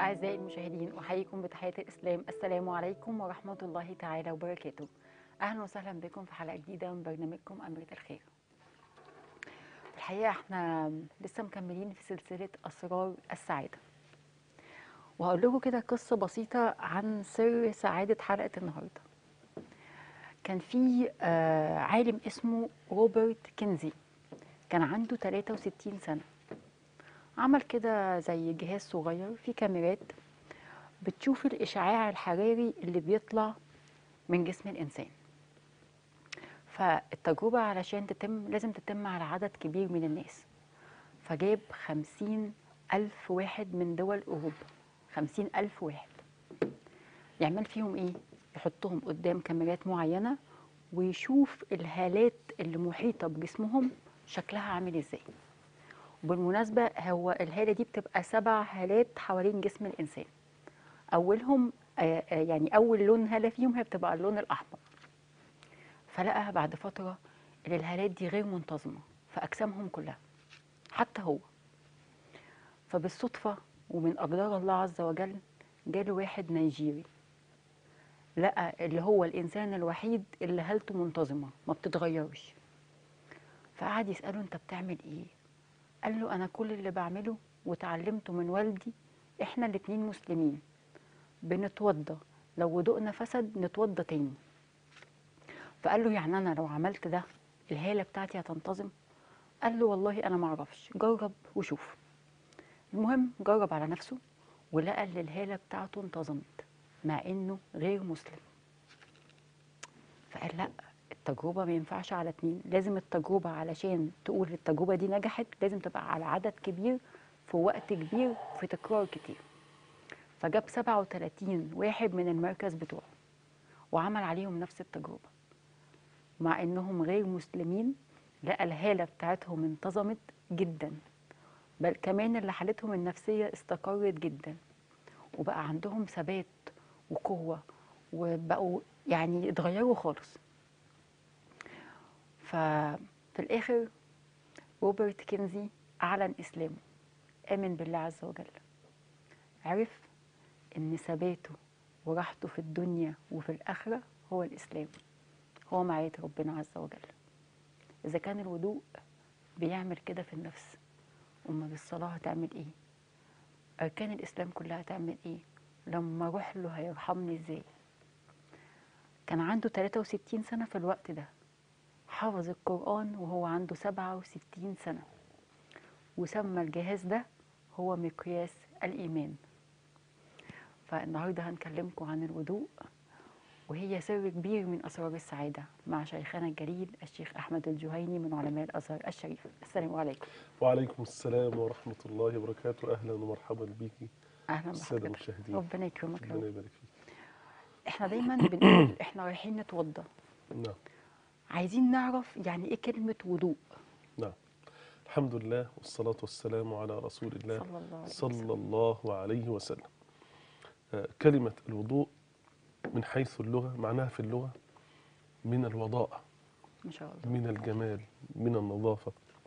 أعزائي المشاهدين أحييكم بتحية الإسلام السلام عليكم ورحمة الله تعالى وبركاته أهلا وسهلا بكم في حلقة جديدة من برنامجكم أميرة الخير الحقيقة احنا لسه مكملين في سلسلة أسرار السعادة وهقول لكم كده قصة بسيطة عن سر سعادة حلقة النهاردة كان في آه، عالم اسمه روبرت كينزي كان عنده 63 سنة عمل كده زي جهاز صغير فيه كاميرات بتشوف الإشعاع الحراري اللي بيطلع من جسم الإنسان فالتجربة علشان تتم لازم تتم على عدد كبير من الناس فجاب خمسين ألف واحد من دول أوروبا خمسين ألف واحد يعمل فيهم إيه؟ يحطهم قدام كاميرات معينة ويشوف الهالات اللي محيطة بجسمهم شكلها عامل إزاي وبالمناسبة هو الهالة دي بتبقى سبع هالات حوالين جسم الإنسان أولهم آه، آه، يعني أول لون هالة فيهم هي بتبقى اللون الأحمر فلقى بعد فترة إن الهالات دي غير منتظمة في أجسامهم كلها حتى هو فبالصدفة ومن أقدار الله عز وجل جاله واحد نيجيري لقى اللي هو الإنسان الوحيد اللي هالته منتظمة ما بتتغيرش فقعد يسأله أنت بتعمل إيه؟ قال له أنا كل اللي بعمله وتعلمته من والدي إحنا الاتنين مسلمين بنتوضى لو وضوءنا فسد نتوضى تاني فقال له يعني أنا لو عملت ده الهالة بتاعتي هتنتظم قال له والله أنا معرفش جرب وشوف المهم جرب على نفسه ولقى ان الهالة بتاعته انتظمت مع إنه غير مسلم فقال لا التجربة ما ينفعش على اتنين لازم التجربة علشان تقول التجربة دي نجحت لازم تبقى على عدد كبير في وقت كبير في تكرار كتير فجاب 37 واحد من المركز بتوعه وعمل عليهم نفس التجربة مع انهم غير مسلمين لقى الهالة بتاعتهم انتظمت جدا بل كمان اللي حالتهم النفسية استقرت جدا وبقى عندهم ثبات وقوة وبقوا يعني اتغيروا خالص ففي الآخر روبرت كينزي أعلن إسلامه آمن بالله عز وجل عرف إن ثباته وراحته في الدنيا وفي الآخرة هو الإسلام هو معية ربنا عز وجل إذا كان الوضوء بيعمل كده في النفس أمال الصلاة هتعمل إيه؟ أركان الإسلام كلها هتعمل إيه؟ لما أروح له هيرحمني إزاي؟ كان عنده 63 سنة في الوقت ده حافظ القرآن وهو عنده 67 سنة وسمى الجهاز ده هو مقياس الإيمان فالنهاردة هنكلمكم عن الوضوء وهي سر كبير من أسرار السعادة مع شيخنا الجليل الشيخ أحمد الجهيني من علماء الأزهر الشريف السلام عليكم وعليكم السلام ورحمة الله وبركاته أهلا ومرحبا بيكي أهلا السادة بحضرتك المشاهدين ربنا يكرمك يا ربنا رب يبارك فيك احنا دايما بنقول احنا رايحين نتوضى نعم عايزين نعرف يعني ايه كلمة وضوء نعم الحمد لله والصلاة والسلام على رسول الله صلى الله عليه صلى وسلم الله عليه وسلم آه، كلمة الوضوء من حيث اللغة معناها في اللغة من الوضاء ما شاء الله من الجمال من النظافة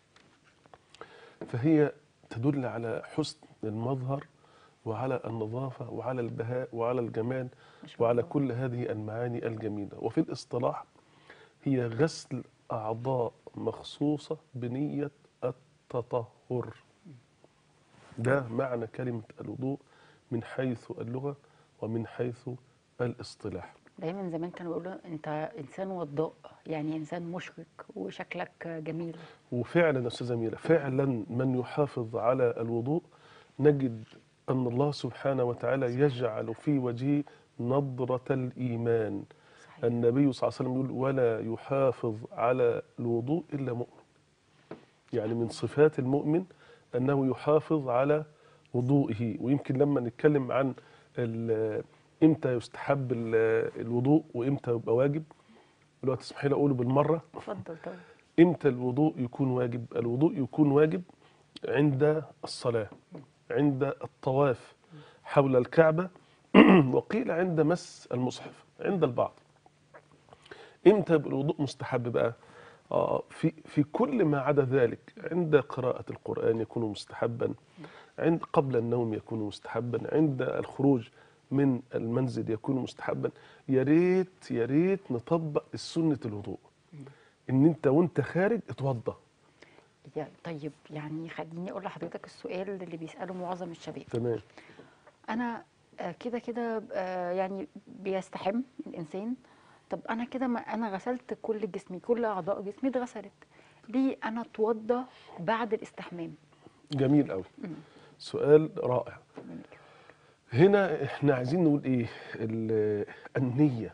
فهي تدل على حسن المظهر وعلى النظافة وعلى البهاء وعلى الجمال ما شاء وعلى الله. كل هذه المعاني الجميلة وفي الاصطلاح هي غسل أعضاء مخصوصة بنية التطهر ده معنى كلمة الوضوء من حيث اللغة ومن حيث الاصطلاح دايما زمان كانوا بيقولوا انت انسان وضاء يعني انسان مشرق وشكلك جميل وفعلا يا استاذه اميره فعلا من يحافظ على الوضوء نجد ان الله سبحانه وتعالى يجعل في وجهه نضره الايمان صحيح النبي صلى الله عليه وسلم يقول ولا يحافظ على الوضوء الا مؤمن يعني من صفات المؤمن انه يحافظ على وضوئه ويمكن لما نتكلم عن ال- امتى يستحب ال- الوضوء وامتى يبقى واجب دلوقتي تسمحي لي اقوله بالمره اتفضل طبعا امتى الوضوء يكون واجب الوضوء يكون واجب عند الصلاة عند الطواف حول الكعبة وقيل عند مس المصحف عند البعض امتى يبقى الوضوء مستحب بقى آه في في كل ما عدا ذلك عند قراءة القرآن يكون مستحبا عند قبل النوم يكون مستحبا عند الخروج من المنزل يكون مستحبا يا ريت يا ريت نطبق سنه الوضوء ان انت وانت خارج اتوضى يا- طيب يعني خليني اقول لحضرتك السؤال اللي بيساله معظم الشباب تمام انا آه، كده كده آه، يعني بيستحم الانسان طب انا كده ما انا غسلت كل جسمي كل اعضاء جسمي اتغسلت ليه انا اتوضى بعد الاستحمام جميل قوي سؤال رائع جميل. هنا احنا عايزين نقول ايه ال- النية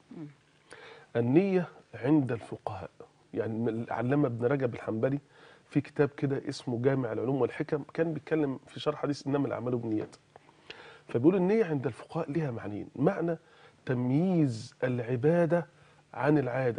النية عند الفقهاء يعني العلامة ابن رجب الحنبلي في كتاب كده اسمه جامع العلوم والحكم كان بيتكلم في شرح حديث انما الاعمال بالنيات فبيقول النية عند الفقهاء ليها معنيين معنى تمييز العبادة عن العادة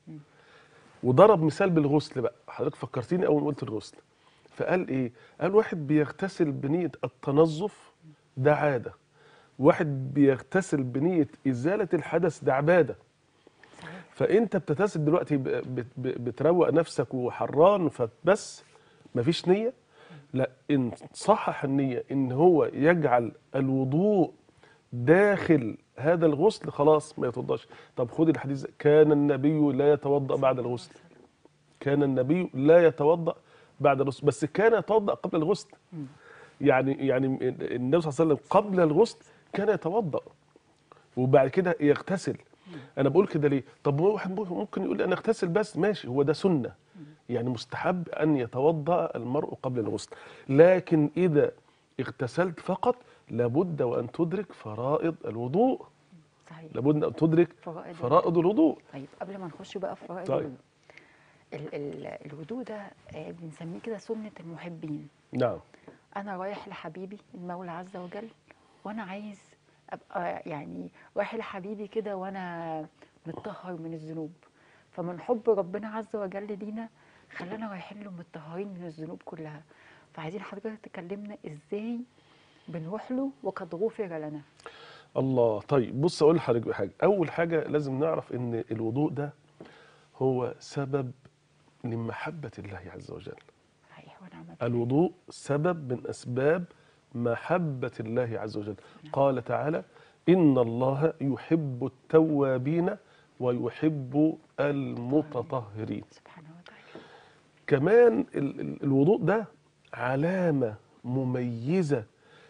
وضرب مثال بالغسل بقى حضرتك فكرتيني اول ما قلت الغسل فقال ايه قال واحد بيغتسل بنية التنظف ده عادة واحد بيغتسل بنية إزالة الحدث ده عبادة صحيح فأنت بتغتسل دلوقتي ب- بت- ب- بتروق نفسك وحران فبس مفيش نية لا إن صحح النية إن هو يجعل الوضوء داخل هذا الغسل خلاص ما يتوضاش طب خد الحديث ده. كان النبي لا يتوضأ بعد الغسل كان النبي لا يتوضأ بعد الغسل بس كان يتوضأ قبل الغسل يعني يعني النبي صلى الله عليه وسلم قبل الغسل كان يتوضأ وبعد كده يغتسل انا بقول كده ليه طب هو واحد ممكن يقول انا اغتسل بس ماشي هو ده سنه يعني مستحب ان يتوضا المرء قبل الغسل لكن اذا اغتسلت فقط لابد وان تدرك فرائض الوضوء صحيح لابد ان تدرك فرائض فرائض الوضوء طيب قبل ما نخش بقى في فرائض طيب. الوضوء ال ال الوضوء ده آه، بنسميه كده سنة المحبين نعم انا رايح لحبيبي المولى عز وجل وانا عايز ابقى يعني رايح لحبيبي كده وانا متطهر من الذنوب فمن حب ربنا عز وجل لينا خلانا رايحين له متطهرين من الذنوب كلها فعايزين حضرتك تكلمنا ازاي بنروح له وقد غفر لنا الله طيب بص اقول لحضرتك بحاجه اول حاجه لازم نعرف ان الوضوء ده هو سبب لمحبه الله عز وجل صحيح ونعم بالله. الوضوء سبب من أسباب محبة الله عز وجل قال تعالى إن الله يحب التوابين ويحب المتطهرين سبحانه وتعالى كمان ال- ال- الوضوء ده علامة مميزة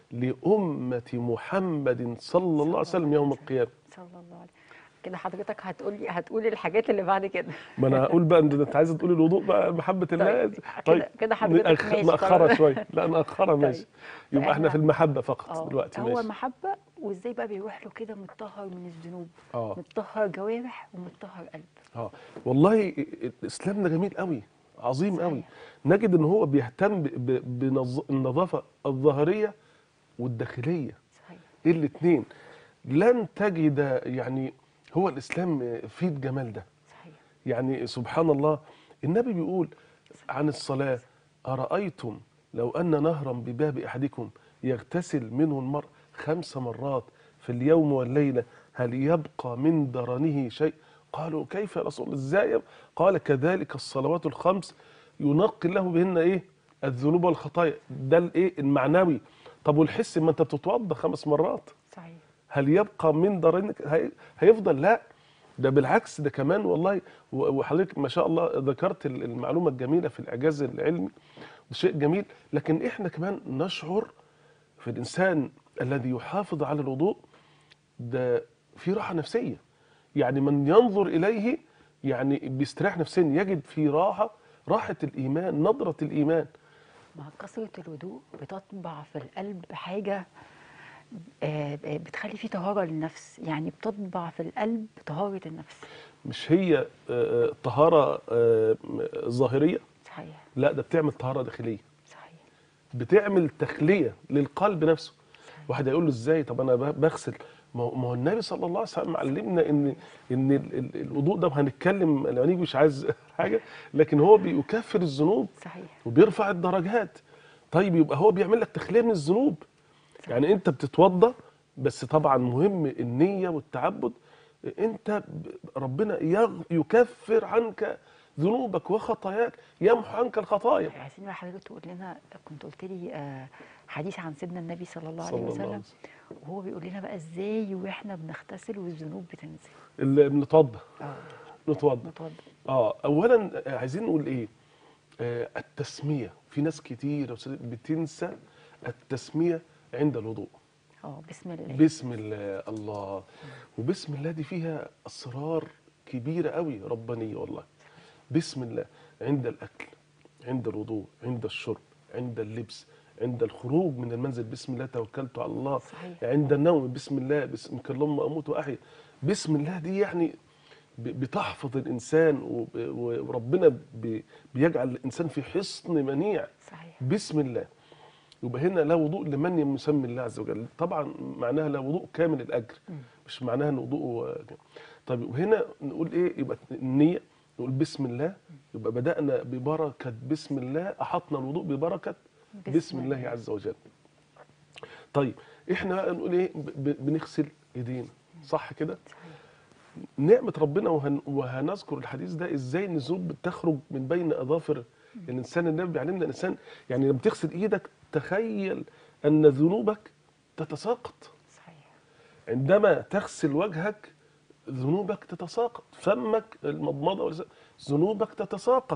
لأمة محمد صلى الله عليه وسلم يوم القيامة صلى الله عليه كده حضرتك هتقولي هتقولي الحاجات اللي بعد كده ما انا هقول بقى انت أنت عايزه تقولي الوضوء بقى محبه الله طيب، كده- كده حضرتك نأخ- ماشي، نأخرها طب. شويه لا نأخرها ماشي يبقى احنا فإحنا- في المحبه فقط اه دلوقتي هو ماشي محبة وازاي بقى بيروح له كده متطهر من الذنوب اه متطهر جوارح ومتطهر قلب اه والله الاسلام ده جميل قوي عظيم صحيح. قوي نجد ان هو بيهتم بالنظافه الظاهريه والداخليه صحيح الاثنين لن تجد يعني هو الاسلام فيه الجمال ده صحيح يعني سبحان الله النبي بيقول عن الصلاة أرأيتم لو أن نهرا بباب أحدكم يغتسل منه المرء خمس مرات في اليوم والليلة هل يبقى من درنه شيء قالوا كيف يا رسول الله ازاي يبقى؟ قال كذلك الصلوات الخمس ينقي له بهن ايه الذنوب والخطايا ده الايه المعنوي طب والحس ما انت بتتوضى خمس مرات صحيح هل يبقى من ضررك هي هيفضل لا ده بالعكس ده كمان والله و- وحضرتك ما شاء الله ذكرت ال- المعلومه الجميله في الاعجاز العلمي ده شيء جميل لكن احنا كمان نشعر في الانسان الذي يحافظ على الوضوء ده في راحه نفسيه يعني من ينظر اليه يعني بيستريح نفسيا يجد في راحه راحه الايمان نظره الايمان مع كثرة الوضوء بتطبع في القلب حاجة آه، آه، بتخلي فيه طهارة للنفس يعني بتطبع في القلب طهارة النفس مش هي آه، آه، طهاره آه، ظاهريه صحيح لا ده بتعمل طهاره داخليه صحيح بتعمل تخليه للقلب نفسه واحد هيقول له ازاي طب انا ب- بغسل ما هو ما هو النبي صلى الله عليه وسلم علمنا ان ان ال- ال- الوضوء ده هنتكلم لو نيجي مش عايز حاجه لكن هو بيكفر الذنوب صحيح وبيرفع الدرجات طيب يبقى هو بيعمل لك تخليه من الذنوب يعني انت بتتوضى بس طبعا مهم النيه والتعبد انت ب- ربنا يغ- يكفر عنك ذنوبك وخطاياك يمحو عنك الخطايا عايزين بقى حضرتك تقول لنا كنت قلت لي آه، حديث عن سيدنا النبي صلى الله عليه صلى الله عليه وسلم وسلم وهو بيقول لنا بقى ازاي واحنا بنغتسل والذنوب بتنزل اللي بنتوضى اه نتوضى نتوضى اه اولا آه، عايزين نقول ايه آه التسميه في ناس كتير يا أستاذ بتنسى التسميه عند الوضوء اه بسم الله بسم الله الله وبسم الله دي فيها اسرار كبيره قوي ربانيه والله بسم الله عند الاكل عند الوضوء عند الشرب عند اللبس عند الخروج من المنزل بسم الله توكلت على الله صحيح. عند النوم بسم الله باسمك اللهم اموت واحيا بسم الله دي يعني ب- بتحفظ الانسان وب- وربنا ب- بيجعل الانسان في حصن منيع صحيح بسم الله يبقى هنا لا وضوء لمن يسمي الله عز وجل طبعا معناها لا وضوء كامل الاجر مش معناها ان وضوءه طيب وهنا نقول ايه يبقى النيه نقول بسم الله يبقى بدانا ببركه بسم الله احطنا الوضوء ببركه بسم بسم الله الله. عز وجل طيب احنا بقى نقول ايه ب- ب- بنغسل ايدينا صح كده صحيح نعمة ربنا وهن وهنذكر الحديث ده ازاي ان الذنوب بتخرج من بين اظافر الانسان النبي بيعلمنا الانسان يعني لما تغسل ايدك تخيل ان ذنوبك تتساقط صحيح عندما تغسل وجهك ذنوبك تتساقط فمك المضمضه والس- ذنوبك تتساقط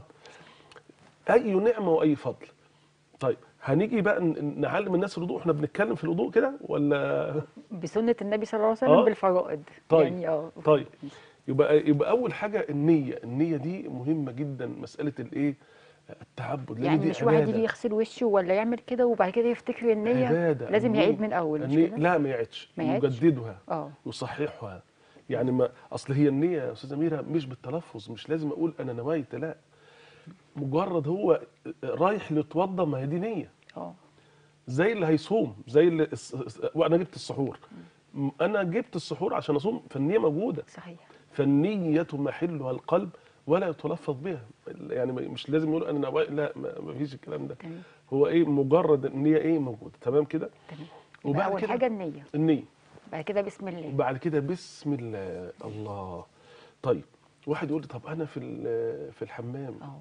اي نعمه واي فضل طيب هنيجي بقى ن- نعلم الناس الوضوء احنا بنتكلم في الوضوء كده ولا بسنة النبي صلى الله عليه وسلم آه. بالفرائض طيب. يعني اه طيب يبقى يبقى اول حاجه النيه النيه دي مهمه جدا مساله الايه التعبد لأن يعني دي مش واحد عبادة. يجي يغسل وشه ولا يعمل كده وبعد كده يفتكر النية عبادة لازم النية- يعيد من اول مش النية كده؟ لا ما يعيدش ما يعيدش؟ يجددها اه يصححها يعني ما اصل هي النيه يا استاذه اميره مش بالتلفظ مش لازم اقول انا نويت لا مجرد هو رايح يتوضى ما هي دي نيه اه زي اللي هيصوم زي اللي الس- الس- وانا جبت السحور م- انا جبت السحور عشان اصوم فالنيه موجوده صحيح فالنية محلها القلب ولا يتلفظ بها يعني ما- مش لازم يقول انا نوى لا ما ما فيش الكلام ده تمام هو ايه مجرد النية ايه موجودة تمام كده تمام وبعد يبقى اول كده- حاجة النية النية بعد كده بسم الله وبعد كده بسم الله الله طيب واحد يقول لي طب انا في ال- في الحمام اه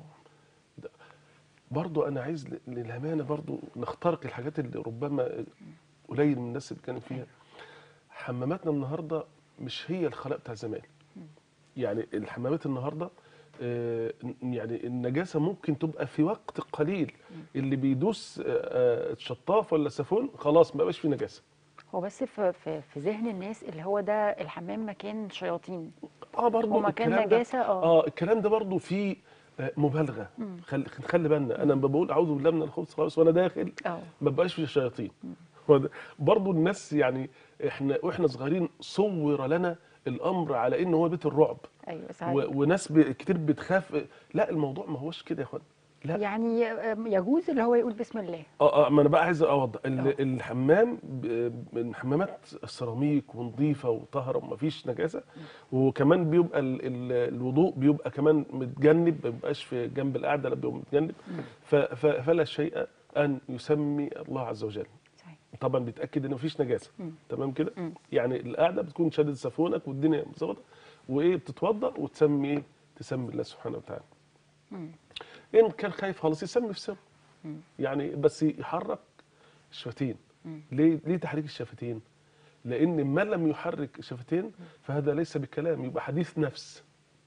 برضو انا عايز ل- للامانه برضو نخترق الحاجات اللي ربما قليل من الناس اللي كانوا فيها حماماتنا النهارده مش هي الخلاء بتاع زمان يعني الحمامات النهارده آه، يعني النجاسه ممكن تبقى في وقت قليل اللي بيدوس آه، آه، شطاف ولا سافون خلاص ما بقاش في نجاسه هو بس في في في ذهن الناس اللي هو ده الحمام مكان شياطين اه برضو هو مكان الكلام ده- نجاسة اه اه الكلام ده برضو فيه آه، مبالغه خلي خلي بالنا انا لما بقول اعوذ بالله من الخبث خلاص وانا داخل اه ما بقاش في شياطين هو ده- برضو الناس يعني احنا واحنا صغيرين صور لنا الامر على ان هو بيت الرعب ايوه صحيح و- وناس ب- كتير بتخاف لا الموضوع ما هوش كده يا اخوان لا يعني آه، يجوز اللي هو يقول بسم الله اه اه ما انا بقى عايز اوضح آه. ال- الحمام ب- من حمامات السيراميك ونظيفه وطاهره وما فيش نجاسه وكمان بيبقى ال ال الوضوء بيبقى كمان متجنب ما بيبقاش في جنب القعده لا بيبقى متجنب ف- ف- فلا شيء ان يسمي الله عز وجل صحيح طبعا بيتاكد ان مفيش نجاسه مم. تمام كده مم. يعني القعده بتكون شادد سفونك والدنيا مظبطه وايه بتتوضا وتسمي ايه تسمي الله سبحانه وتعالى مم. ان كان خايف خالص يسمي في سر مم. يعني بس يحرك الشفتين مم. ليه ليه تحريك الشفتين لان ما لم يحرك الشفتين فهذا ليس بكلام يبقى حديث نفس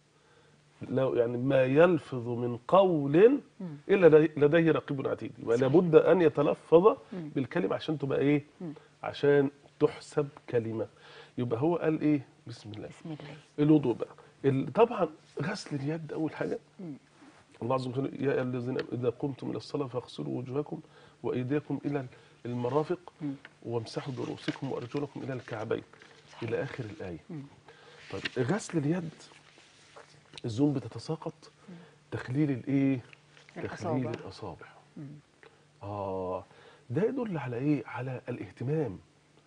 لو يعني ما يلفظ من قول مم. الا لدي- لديه رقيب عتيد يبقى صحيح. لابد ان يتلفظ مم. بالكلمه عشان تبقى ايه مم. عشان تحسب كلمه يبقى هو قال ايه بسم الله بسم الله الوضوء بقى ال- طبعا غسل اليد اول حاجه مم. الله عز وجل يا ايها الذين اذا قمتم الى الصلاه فاغسلوا وجوهكم وايديكم الى المرافق مم. وامسحوا برؤوسكم وارجلكم الى الكعبين صحيح. الى اخر الايه مم. طيب غسل اليد الذنوب بتتساقط تخليل الايه تخليل الأصابع. الاصابع مم. اه ده يدل على ايه على الاهتمام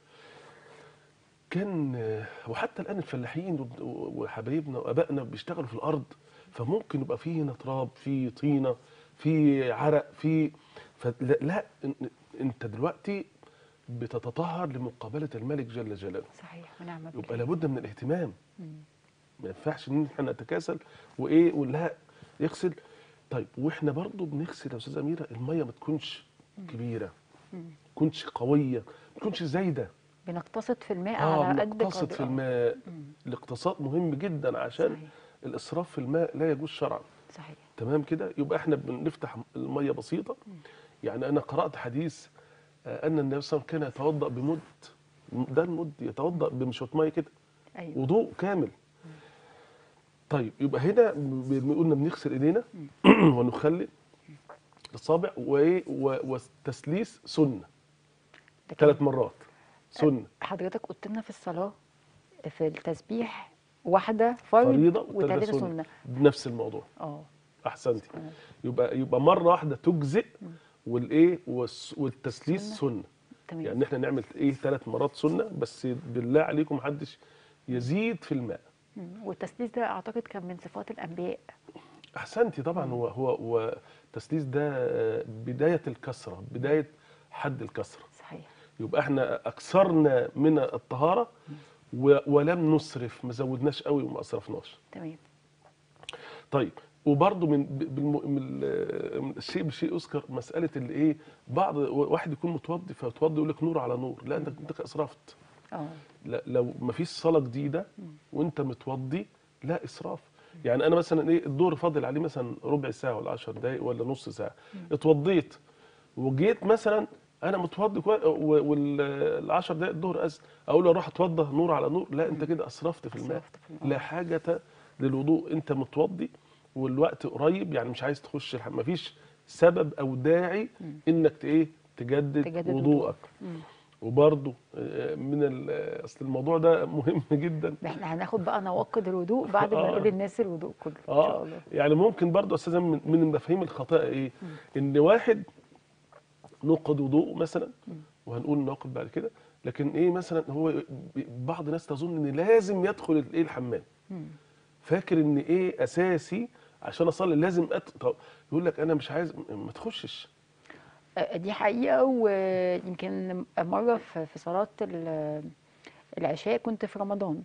كان آه، وحتى الان الفلاحين و- وحبايبنا وابائنا بيشتغلوا في الارض فممكن يبقى فيه هنا تراب فيه طينه فيه عرق فيه فلا لا إن- انت دلوقتي بتتطهر لمقابله الملك جل جلاله صحيح ونعم يبقى لابد من الاهتمام مم. ما ينفعش ان احنا نتكاسل وايه ولا يغسل طيب واحنا برضو بنغسل يا استاذه اميره الميه ما تكونش كبيره ما تكونش قويه ما تكونش زايده بنقتصد في الماء اه على قد بنقتصد قدر- في آه. الماء الاقتصاد مهم جدا عشان صحيح. الاسراف في الماء لا يجوز شرعا صحيح تمام كده يبقى احنا بنفتح الميه بسيطه يعني انا قرات حديث آه، ان النبي صلى الله عليه وسلم كان يتوضا بمد ده المد يتوضا بمشوط ميه كده ايوه وضوء كامل طيب يبقى هنا ب- قلنا بنغسل ايدينا ونخلي الاصابع وايه و- والتسليس سنه لكن ثلاث مرات سنه حضرتك قلت لنا في الصلاه في التسبيح واحده فرض فريضه وثلاثه وثلاثه سنه بنفس الموضوع اه احسنتي تمام. يبقى يبقى مره واحده تجزئ والايه والس- والتسليس سنة. سنه تمام يعني احنا نعمل ايه ثلاث مرات سنه بس بالله عليكم محدش يزيد في الماء مم. والتسليس ده اعتقد كان من صفات الانبياء احسنتي طبعا هو هو هو التسليس ده آه، بدايه الكسره بدايه حد الكسره صحيح يبقى احنا اكثرنا من الطهاره و- ولم نسرف ما زودناش قوي وما اسرفناش تمام طيب وبرضه من ب- بالم... من ال- من الشيء بشيء يذكر مساله اللي ايه بعض واحد يكون متوضي فيتوضي يقول لك نور على نور لا انت انت اسرفت اه لا لو ما فيش صلاه جديده وانت متوضي لا اسراف يعني انا مثلا ايه الدور فاضل عليه مثلا ربع ساعه ولا 10 دقائق ولا نص ساعه اتوضيت وجيت مثلا انا متوضي وال10 دقائق الظهر أز اقول له اروح اتوضى نور على نور لا انت كده اسرفت في الماء أسرفت في الماء. لا حاجه للوضوء انت متوضي والوقت قريب يعني مش عايز تخش الحمام مفيش سبب او داعي انك ت- ايه تجدد, تجدد وضوءك مم. وبرضه آه، من ال- اصل الموضوع ده مهم جدا ده احنا هناخد بقى نواقض الوضوء بعد ما آه. نقول للناس الوضوء كله ان شاء اه الله يعني ممكن برضه استاذه من من المفاهيم الخاطئه ايه ان واحد نقض وضوءه مثلا وهنقول ناقض بعد كده لكن ايه مثلا هو ب- بعض الناس تظن ان لازم يدخل الايه الحمام مم. فاكر ان ايه اساسي عشان اصلي لازم أت... طب يقول لك انا مش عايز ما تخشش آه، دي حقيقة ويمكن مرة في في صلاة ال- العشاء كنت في رمضان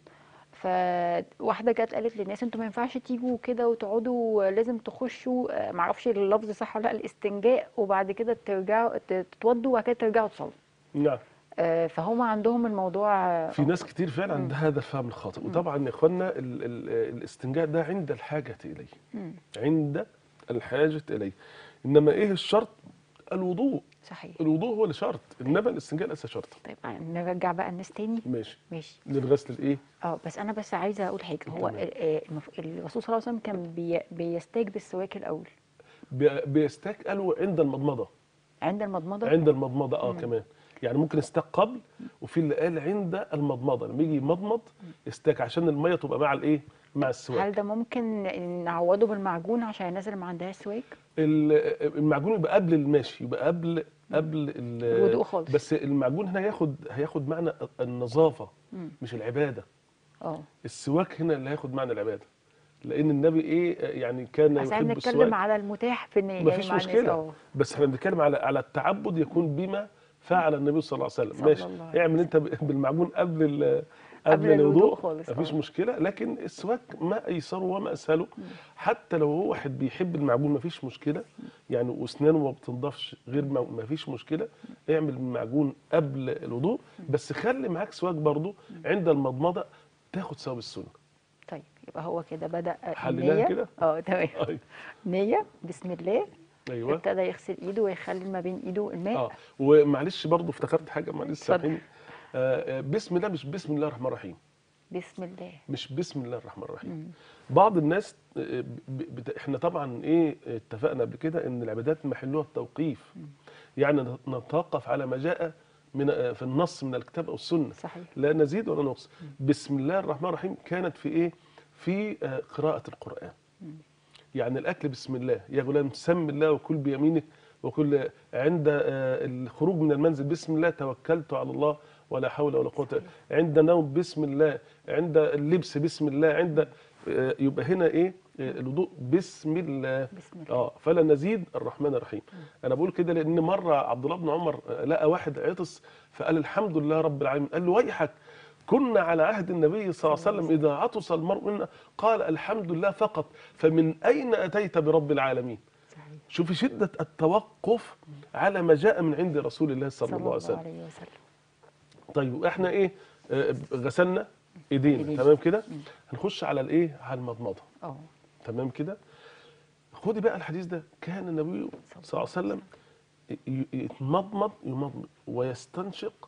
فواحدة جت قالت للناس انتوا ما ينفعش تيجوا كده وتقعدوا لازم تخشوا آه، معرفش اللفظ صح ولا لا الاستنجاء وبعد كده ترجعوا ت- تتوضوا وبعد كده ترجعوا تصلوا نعم آه، فهم عندهم الموضوع آه، في ناس كتير فعلا عندها هذا الفهم الخاطئ وطبعا يا اخوانا ال... ال... الاستنجاء ده عند الحاجه اليه مم. عند الحاجه اليه انما ايه الشرط الوضوء صحيح الوضوء هو اللي شرط انما الاستنجاء ليس شرطا طيب نرجع بقى الناس تاني ماشي ماشي للغسل الايه اه بس انا بس عايزه اقول حاجه هو تمام. ال- آه، المف- الرسول صلى الله عليه وسلم كان بي بيستاج بالسواك الاول بي- بيستاك قالوا عند المضمضه عند المضمضه عند المضمضه اه كمان يعني ممكن استاك قبل وفي اللي قال عند المضمضه لما يجي يمضمض يستاك عشان الميه تبقى مع الايه مع هل السواك ده ممكن نعوضه بالمعجون عشان الناس اللي ما عندهاش سواك ال- المعجون يبقى قبل الماشي يبقى قبل قبل ال- الوضوء خالص. بس المعجون هنا هياخد هياخد معنى النظافه مم. مش العباده اه السواك هنا اللي هياخد معنى العباده لان النبي ايه يعني كان بس احنا يحب بنتكلم السواك على المتاح في النية مفيش مع الناس مشكله اه بس احنا بنتكلم على على التعبد يكون بما فعل النبي صلى الله عليه وسلم صلى ماشي الله عليه اعمل انت ب- بالمعجون قبل ال- قبل قبل الوضوء الوضوء خالص، مفيش آه. مشكله لكن السواك ما ايسره وما اسهله حتى لو هو واحد بيحب المعجون مفيش مشكله يعني واسنانه ما بتنضفش غير ما مفيش مشكله اعمل المعجون قبل الوضوء بس خلي معاك سواك برضو عند المضمضه تاخد ثواب السنه طيب يبقى هو كده بدأ حليناها النية كده؟ اه تمام أيوة. نية بسم الله ايوه ابتدى يغسل ايده ويخلي ما بين ايده الماء اه ومعلش برضو افتكرت حاجه معلش اتفضل. سامحيني آه آه، بسم الله مش بسم الله الرحمن الرحيم بسم الله مش بسم الله الرحمن الرحيم مم. بعض الناس آه، ب- بت... احنا طبعا ايه اتفقنا قبل كده ان العبادات محلها التوقيف يعني نت- نتوقف على ما جاء من آه، في النص من الكتاب او السنه صحيح لا نزيد ولا نقص بسم الله الرحمن الرحيم كانت في ايه في آه، قراءه القران يعني الاكل بسم الله يا غلام سم الله وكل بيمينك وكل عند آه، الخروج من المنزل بسم الله توكلت على الله ولا حول ولا قوه عند النوم بسم الله عند اللبس بسم الله عند آه، يبقى هنا ايه آه، الوضوء بسم الله بسم الله اه فلا نزيد الرحمن الرحيم انا بقول كده لان مره عبد الله بن عمر آه، لقى واحد عطس فقال الحمد لله رب العالمين قال له ويحك كنا على عهد النبي صلى الله عليه وسلم إذا عطس المرء منا قال الحمد لله فقط فمن أين أتيت برب العالمين صحيح شوفي شدة التوقف على ما جاء من عند رسول الله صلى, الله عليه وسلم عليه وسلم طيب احنا ايه آه، غسلنا ايدينا إيدينا. تمام كده هنخش على الايه على المضمضه اه تمام كده خدي بقى الحديث ده كان النبي صلى الله عليه وسلم ي- يتمضمض يمضمض ويستنشق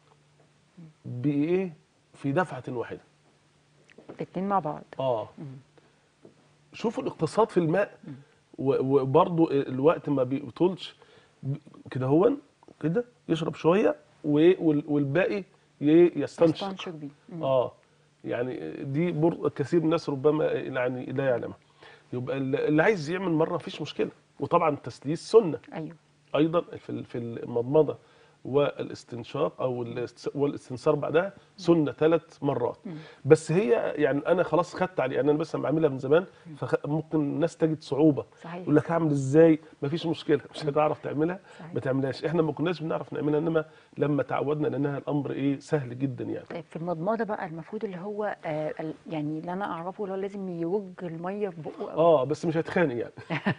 بايه في دفعه واحده الاتنين مع بعض اه شوفوا الاقتصاد في الماء و- وبرضه الوقت ما بيطولش ب- كده هو كده يشرب شويه و- وال- والباقي ي- يستنشق يستنشق بيه مم. اه يعني دي بر... كثير من الناس ربما يعني لا يعلمها يبقى اللي عايز يعمل مره مفيش مشكله وطبعا التسليس سنه ايوه ايضا في ال- في المضمضه والاستنشاق او الاست- والاستنثار بعدها سنه ثلاث مرات بس هي يعني انا خلاص خدت عليه انا بس بعملها من زمان فممكن الناس تجد صعوبه صحيح يقول لك هعمل ازاي مفيش مشكله مش هتعرف تعملها صحيح. ما تعملهاش احنا ما كناش بنعرف نعملها انما لما تعودنا لانها الامر ايه سهل جدا يعني طيب في المضمضه بقى المفروض اللي هو آه ال- يعني اللي انا اعرفه اللي هو لازم يرج الميه في بقه أو اه بس مش هيتخانق يعني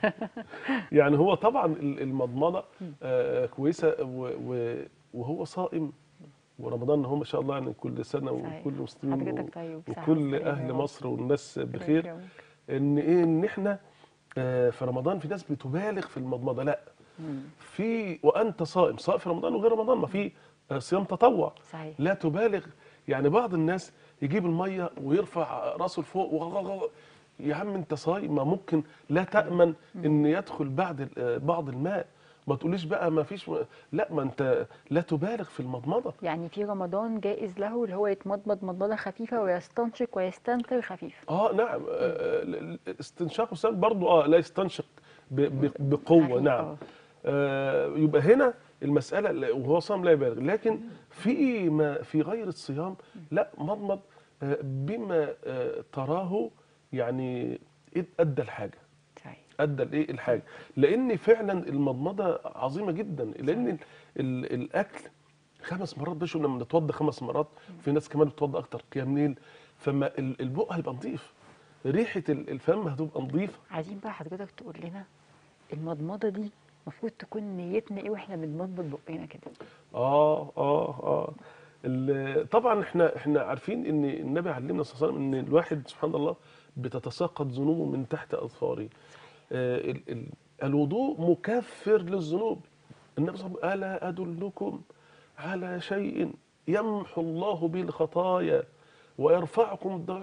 يعني هو طبعا ال- المضمضه آه كويسه و- و- وهو صائم ورمضان هو ما شاء الله يعني كل سنه صحيح. وكل مسلمين حضرتك طيب صحة وكل وسلامة يا اهل رب. مصر والناس ربنا بخير يكرمك. ان ايه ان احنا آه في رمضان في ناس بتبالغ في المضمضه لا مم. في وانت صائم سواء في رمضان وغير رمضان ما في آه، صيام تطوع صحيح لا تبالغ يعني بعض الناس يجيب الميه ويرفع راسه لفوق وغغغغ. يا عم انت صايم ما ممكن لا تامن ان يدخل بعد ال- آه، بعض الماء ما تقوليش بقى ما فيش لا ما انت لا تبالغ في المضمضه يعني في رمضان جائز له اللي هو يتمضمض مضمضه خفيفه ويستنشق ويستنثر خفيف اه نعم آه، آه، الاستنشاق والسلق برضو اه لا يستنشق ب- ب- بقوه خفيف، نعم آه. آه، يبقى هنا المسألة لا- وهو صام لا يبالغ لكن في ما في غير الصيام لا مضمض آه، بما آه، تراه يعني إد- أدى الحاجة صحيح أدى الإيه الحاجة لأن فعلا المضمضة عظيمة جدا لأن ال- ال- الأكل خمس مرات بشو لما نتوضى خمس مرات في ناس كمان بتوضى أكتر قيام ليل فما ال- البق هيبقى نظيف ريحة ال- الفم هتبقى نظيفة عايزين بقى حضرتك تقول لنا المضمضه دي المفروض تكون نيتنا ايه واحنا بنمضمض بقنا كده اه اه اه ال- طبعا احنا احنا عارفين ان النبي علمنا صلى الله عليه وسلم ان الواحد سبحان الله بتتساقط ذنوبه من تحت اظفاره آه ال ال الوضوء مكفر للذنوب النبي صلى الله عليه وسلم الا ادلكم على شيء يمحو الله به الخطايا ويرفعكم در...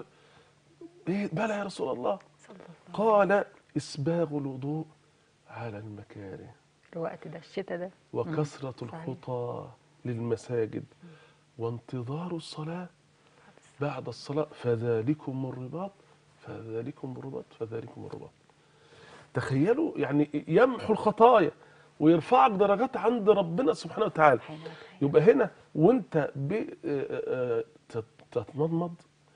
إيه بلى يا رسول الله صلى الله قال اسباغ الوضوء على المكاره الوقت ده الشتاء ده وكثرة صحيح. الخطى للمساجد وانتظار الصلاة بعد الصلاة فذلكم الرباط فذلكم الرباط فذلكم الرباط تخيلوا يعني يمحو الخطايا ويرفعك درجات عند ربنا سبحانه وتعالى سبحانه وتعالى. يبقى هنا وانت ب- آه، آه، تت- تتمضمض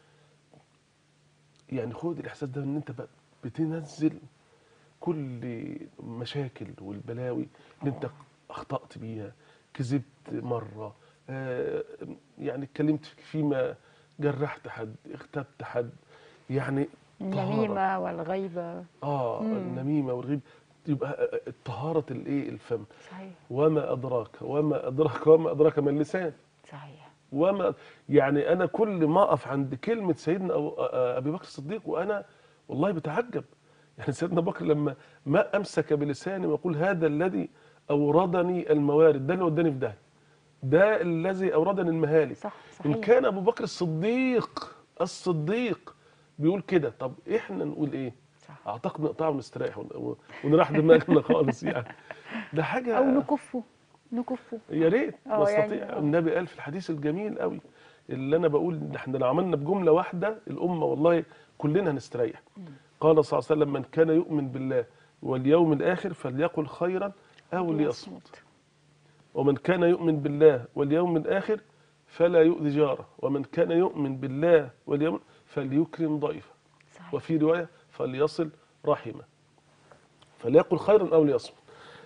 يعني خد الاحساس ده ان انت بقى بتنزل كل مشاكل والبلاوي اللي انت اخطات بيها كذبت مره آه، يعني اتكلمت فيما جرحت حد اغتبت حد يعني طهارة. النميمه والغيبه اه مم. النميمه والغيب يبقى طهاره الايه الفم صحيح وما ادراك وما ادراك وما ادراك ما اللسان صحيح وما يعني انا كل ما اقف عند كلمه سيدنا أبو ابي بكر الصديق وانا والله بتعجب يعني سيدنا ابو بكر لما ما امسك بلساني ويقول هذا الذي اوردني الموارد ده اللي وداني في ده ده الذي اوردني المهالك صح ان صحيح كان ابو بكر الصديق الصديق بيقول كده طب احنا نقول ايه صح اعتقد نقطعه ونستريح ون- ونريح دماغنا خالص يعني ده حاجه او نكفه نكفه يا ريت اه نستطيع يعني اه. النبي قال في الحديث الجميل قوي اللي انا بقول ان احنا لو عملنا بجمله واحده الامه والله كلنا هنستريح قال صلى الله عليه وسلم من كان يؤمن بالله واليوم الاخر فليقل خيرا او ليصمت ومن كان يؤمن بالله واليوم الاخر فلا يؤذي جاره ومن كان يؤمن بالله واليوم فليكرم ضيفه صحيح وفي روايه فليصل رحمه فليقل خيرا او ليصمت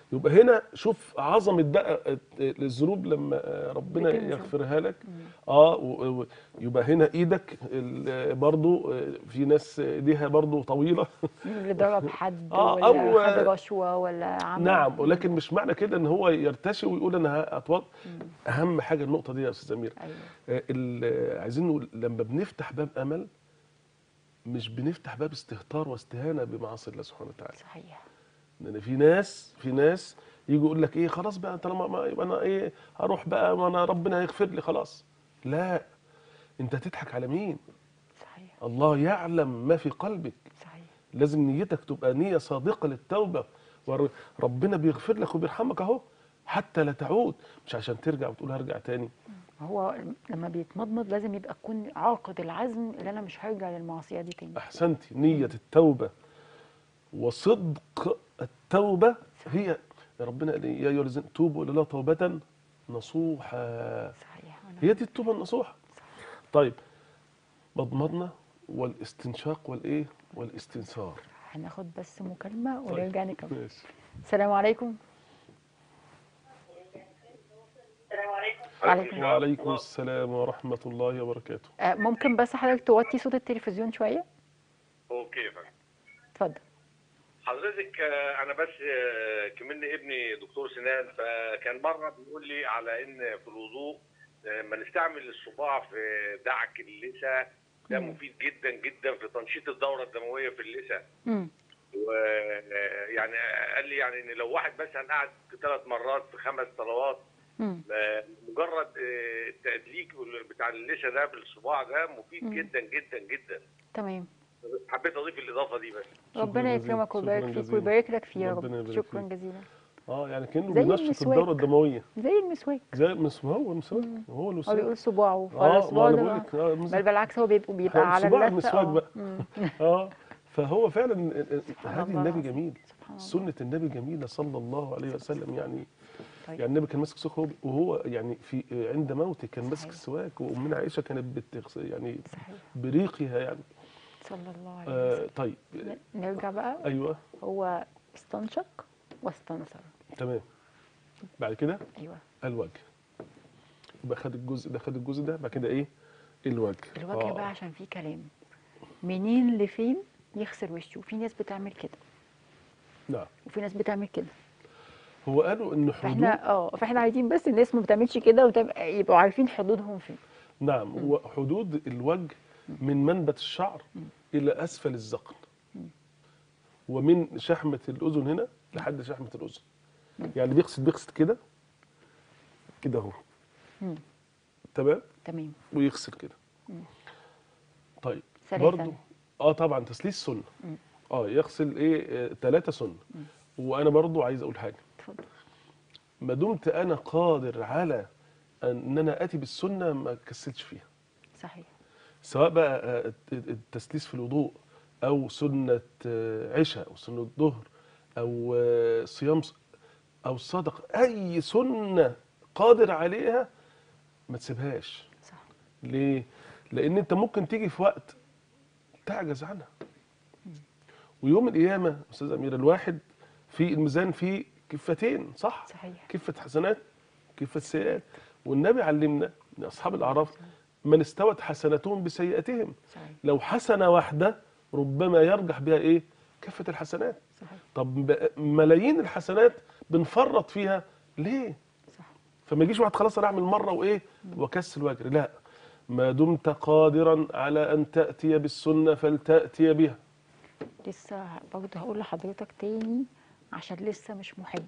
يبقى هنا شوف عظمه بقى الذنوب لما ربنا بتنزل. يغفرها لك اه و- و- يبقى هنا ايدك ال- برضو في ناس ايديها برضو طويله اللي ضرب حد آه، ولا أو- خد رشوه ولا عمل نعم ولكن مش معنى كده ان هو يرتشي ويقول انا هتوض اهم حاجه النقطه دي يا استاذ امير ايوه آه، ال- عايزين نقول لما بنفتح باب امل مش بنفتح باب استهتار واستهانه بمعاصي الله سبحانه وتعالى صحيح لان في ناس في ناس يجي يقول لك ايه خلاص بقى طالما ما يبقى انا ايه هروح بقى ما انا ربنا هيغفر لي خلاص لا انت تضحك على مين صحيح الله يعلم ما في قلبك صحيح لازم نيتك تبقى نية صادقة للتوبة وربنا بيغفر لك وبيرحمك اهو حتى لا تعود مش عشان ترجع وتقول هرجع تاني هو لما بيتمضمض لازم يبقى تكون عاقد العزم اللي انا مش هرجع للمعصيه دي تاني احسنتي نية التوبة وصدق التوبة هي ربنا قال إيه؟ يا ايها الذين توبوا الى الله توبة نصوحا صحيح أنا هي دي التوبة النصوحة طيب مضمضنا والاستنشاق والايه والاستنثار هناخد بس مكالمه طيب. ونرجع نكمل ماشي السلام عليكم السلام عليكم وعليكم وعليكم السلام ورحمة الله وبركاته آه، ممكن بس حضرتك توطي صوت التلفزيون شويه اوكي يا فندم اتفضل حضرتك آه، انا بس آه، كمني ابني دكتور سنان فكان مره بيقول لي على ان في الوضوء آه، لما نستعمل الصباع في دعك اللثه ده مم. مفيد جدا جدا في تنشيط الدوره الدمويه في اللثه امم ويعني قال لي يعني ان لو واحد مثلا قعد ثلاث مرات في خمس صلوات امم آه، مجرد آه، التدليك بتاع اللثه ده بالصباع ده مفيد مم. جدا جدا جدا تمام حبيت اضيف الاضافه دي بس ربنا جزيلا، يكرمك ويبارك شكراً فيك جزيلا. ويبارك لك فيه يا ربنا رب يبارك شكرا فيك. جزيلا اه يعني كانه زي بينشط المسواك. الدورة الدموية زي المسواك زي المسواك هو المسواك هو هو المسواك بيقول صباعه اه ما فالصباع انا ده بقول بقى- لك آه، بل المسواك. بالعكس هو بيبقى بيبقى هو على صباع اللثه المسواك آه. بقى. مم. اه فهو فعلا سبحان هذه الله النبي العظيم. جميل سبحان الله سنة النبي جميلة صلى الله عليه وسلم يعني طيب. يعني النبي كان ماسك سواك وهو- وهو يعني في عند موته كان ماسك صحيح. السواك وامنا عائشة كانت بتغس يعني صحيح بريقها يعني صلى الله عليه آه وسلم طيب ن- نرجع بقى ايوه هو استنشق واستنثر تمام بعد كده ايوه الوجه يبقى خد الجزء ده خد الجزء ده بعد كده ايه الوجه الوجه بقى عشان فيه كلام منين لفين يغسل وشه في ناس بتعمل كده نعم وفي ناس بتعمل كده هو قالوا ان حدود فاحنا اه فاحنا عايزين بس الناس ما بتعملش كده وتبقى يبقوا عارفين حدودهم فين نعم وحدود الوجه من منبت الشعر الى اسفل الذقن ومن شحمه الاذن هنا لحد شحمه الاذن يعني بيغسل بيغسل كده كده اهو مم. تمام تمام ويغسل كده طيب ثلاثة. برضو اه طبعا تسليس سنه مم. اه يغسل ايه ثلاثه سنه وانا برضو عايز اقول حاجه اتفضل ما دمت انا قادر على ان انا اتي بالسنه ما كسلش فيها صحيح سواء بقى آه، الت- التسليس في الوضوء او سنه آه، عشاء او سنه ظهر او آه، صيام ص- او صدقه اي سنه قادر عليها ما تسيبهاش صح ليه لان انت ممكن تيجي في وقت تعجز عنها ويوم القيامه استاذ امير الواحد في الميزان فيه كفتين صح صحيح كفة حسنات كفة سيئات والنبي علمنا ان اصحاب الاعراف من استوت حسناتهم بسيئاتهم صحيح لو حسنه واحده ربما يرجح بها ايه كفه الحسنات صحيح طب ب- ملايين الحسنات بنفرط فيها ليه صح فما يجيش واحد خلاص انا اعمل مره وايه واكسل واجري لا ما دمت قادرا على ان تاتي بالسنه فلتاتي بها لسه برضه هقول لحضرتك تاني عشان لسه مش محب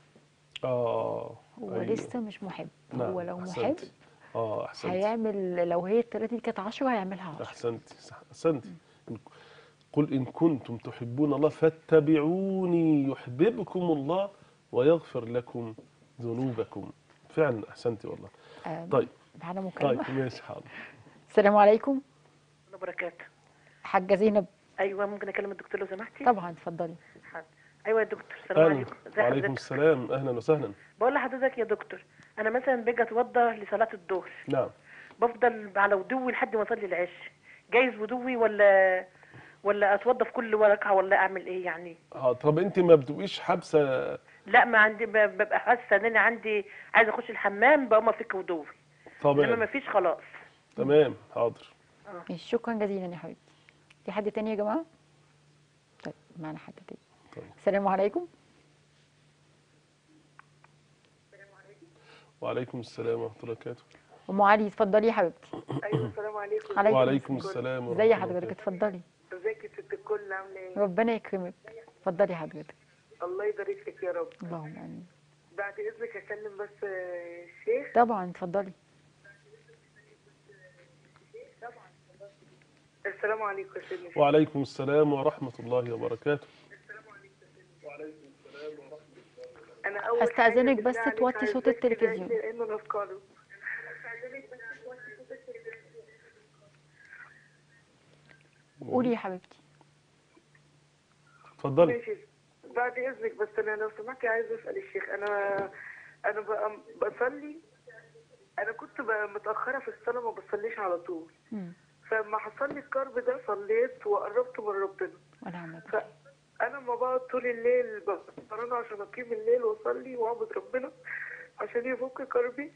اه هو أيوه. لسه مش محب نعم، هو لو محب أحسنتي. اه احسنتي هيعمل لو هي التلاتة دي كانت 10 هيعملها 10 احسنتي صح احسنتي إن- قل ان كنتم تحبون الله فاتبعوني يحببكم الله ويغفر لكم ذنوبكم فعلا احسنتي والله آه، طيب معانا طيب مكالمة ماشي حاضر السلام عليكم الله وبركاته حاجة زينب ايوه ممكن اكلم الدكتور لو سمحتي طبعا اتفضلي حاضر. ايوه يا دكتور السلام اهلا عليكم ازي وعليكم حضرتك السلام اهلا وسهلا بقول لحضرتك يا دكتور انا مثلا باجي اتوضى لصلاه الظهر نعم بفضل على وضوي لحد ما اصلي العشاء جايز وضوي ولا ولا اتوضى في كل ركعه ولا اعمل ايه يعني اه طب انت ما بتبقيش حابسه لا ما عندي ب- ببقى حاسه ان انا عندي عايزه اخش الحمام بقوم افك وضوءي انما ما تمام فيش خلاص تمام حاضر ماشي شكرا جزيلا يا حبيبتي في حد تاني يا جماعه طيب معنا حد تاني طيب. السلام عليكم وعليكم السلام ورحمه الله وبركاته ام علي اتفضلي يا حبيبتي ايوه السلام عليكم عليكم وعليكم السلام ورحمه ازي الله حضرتك وبركاته. اتفضلي ازيك يا ست الكل عامله ايه ربنا يكرمك اتفضلي حضرتك الله يبارك لك يا رب اللهم امين بعد اذنك اكلم بس آه، الشيخ طبعا اتفضلي السلام عليكم يا سيدنا الشيخ. وعليكم السلام ورحمه الله وبركاته انا اول هستأذنك حاجة بس بالله عليك توطي صوت عايزاك التلفزيون. تدعي لي لانه انا في قالب. قولي يا حبيبتي اتفضلي ماشي بعد اذنك بس انا لو سمحتي عايزه اسال الشيخ انا انا بقى بصلي انا كنت بقى متاخره في الصلاه ما بصليش على طول مم. فلما حصل لي الكرب ده صليت وقربت من ربنا ونعم بالله فانا ما بقعد طول الليل بتمرن عشان اقيم الليل واصلي واعبد ربنا عشان يفك كربي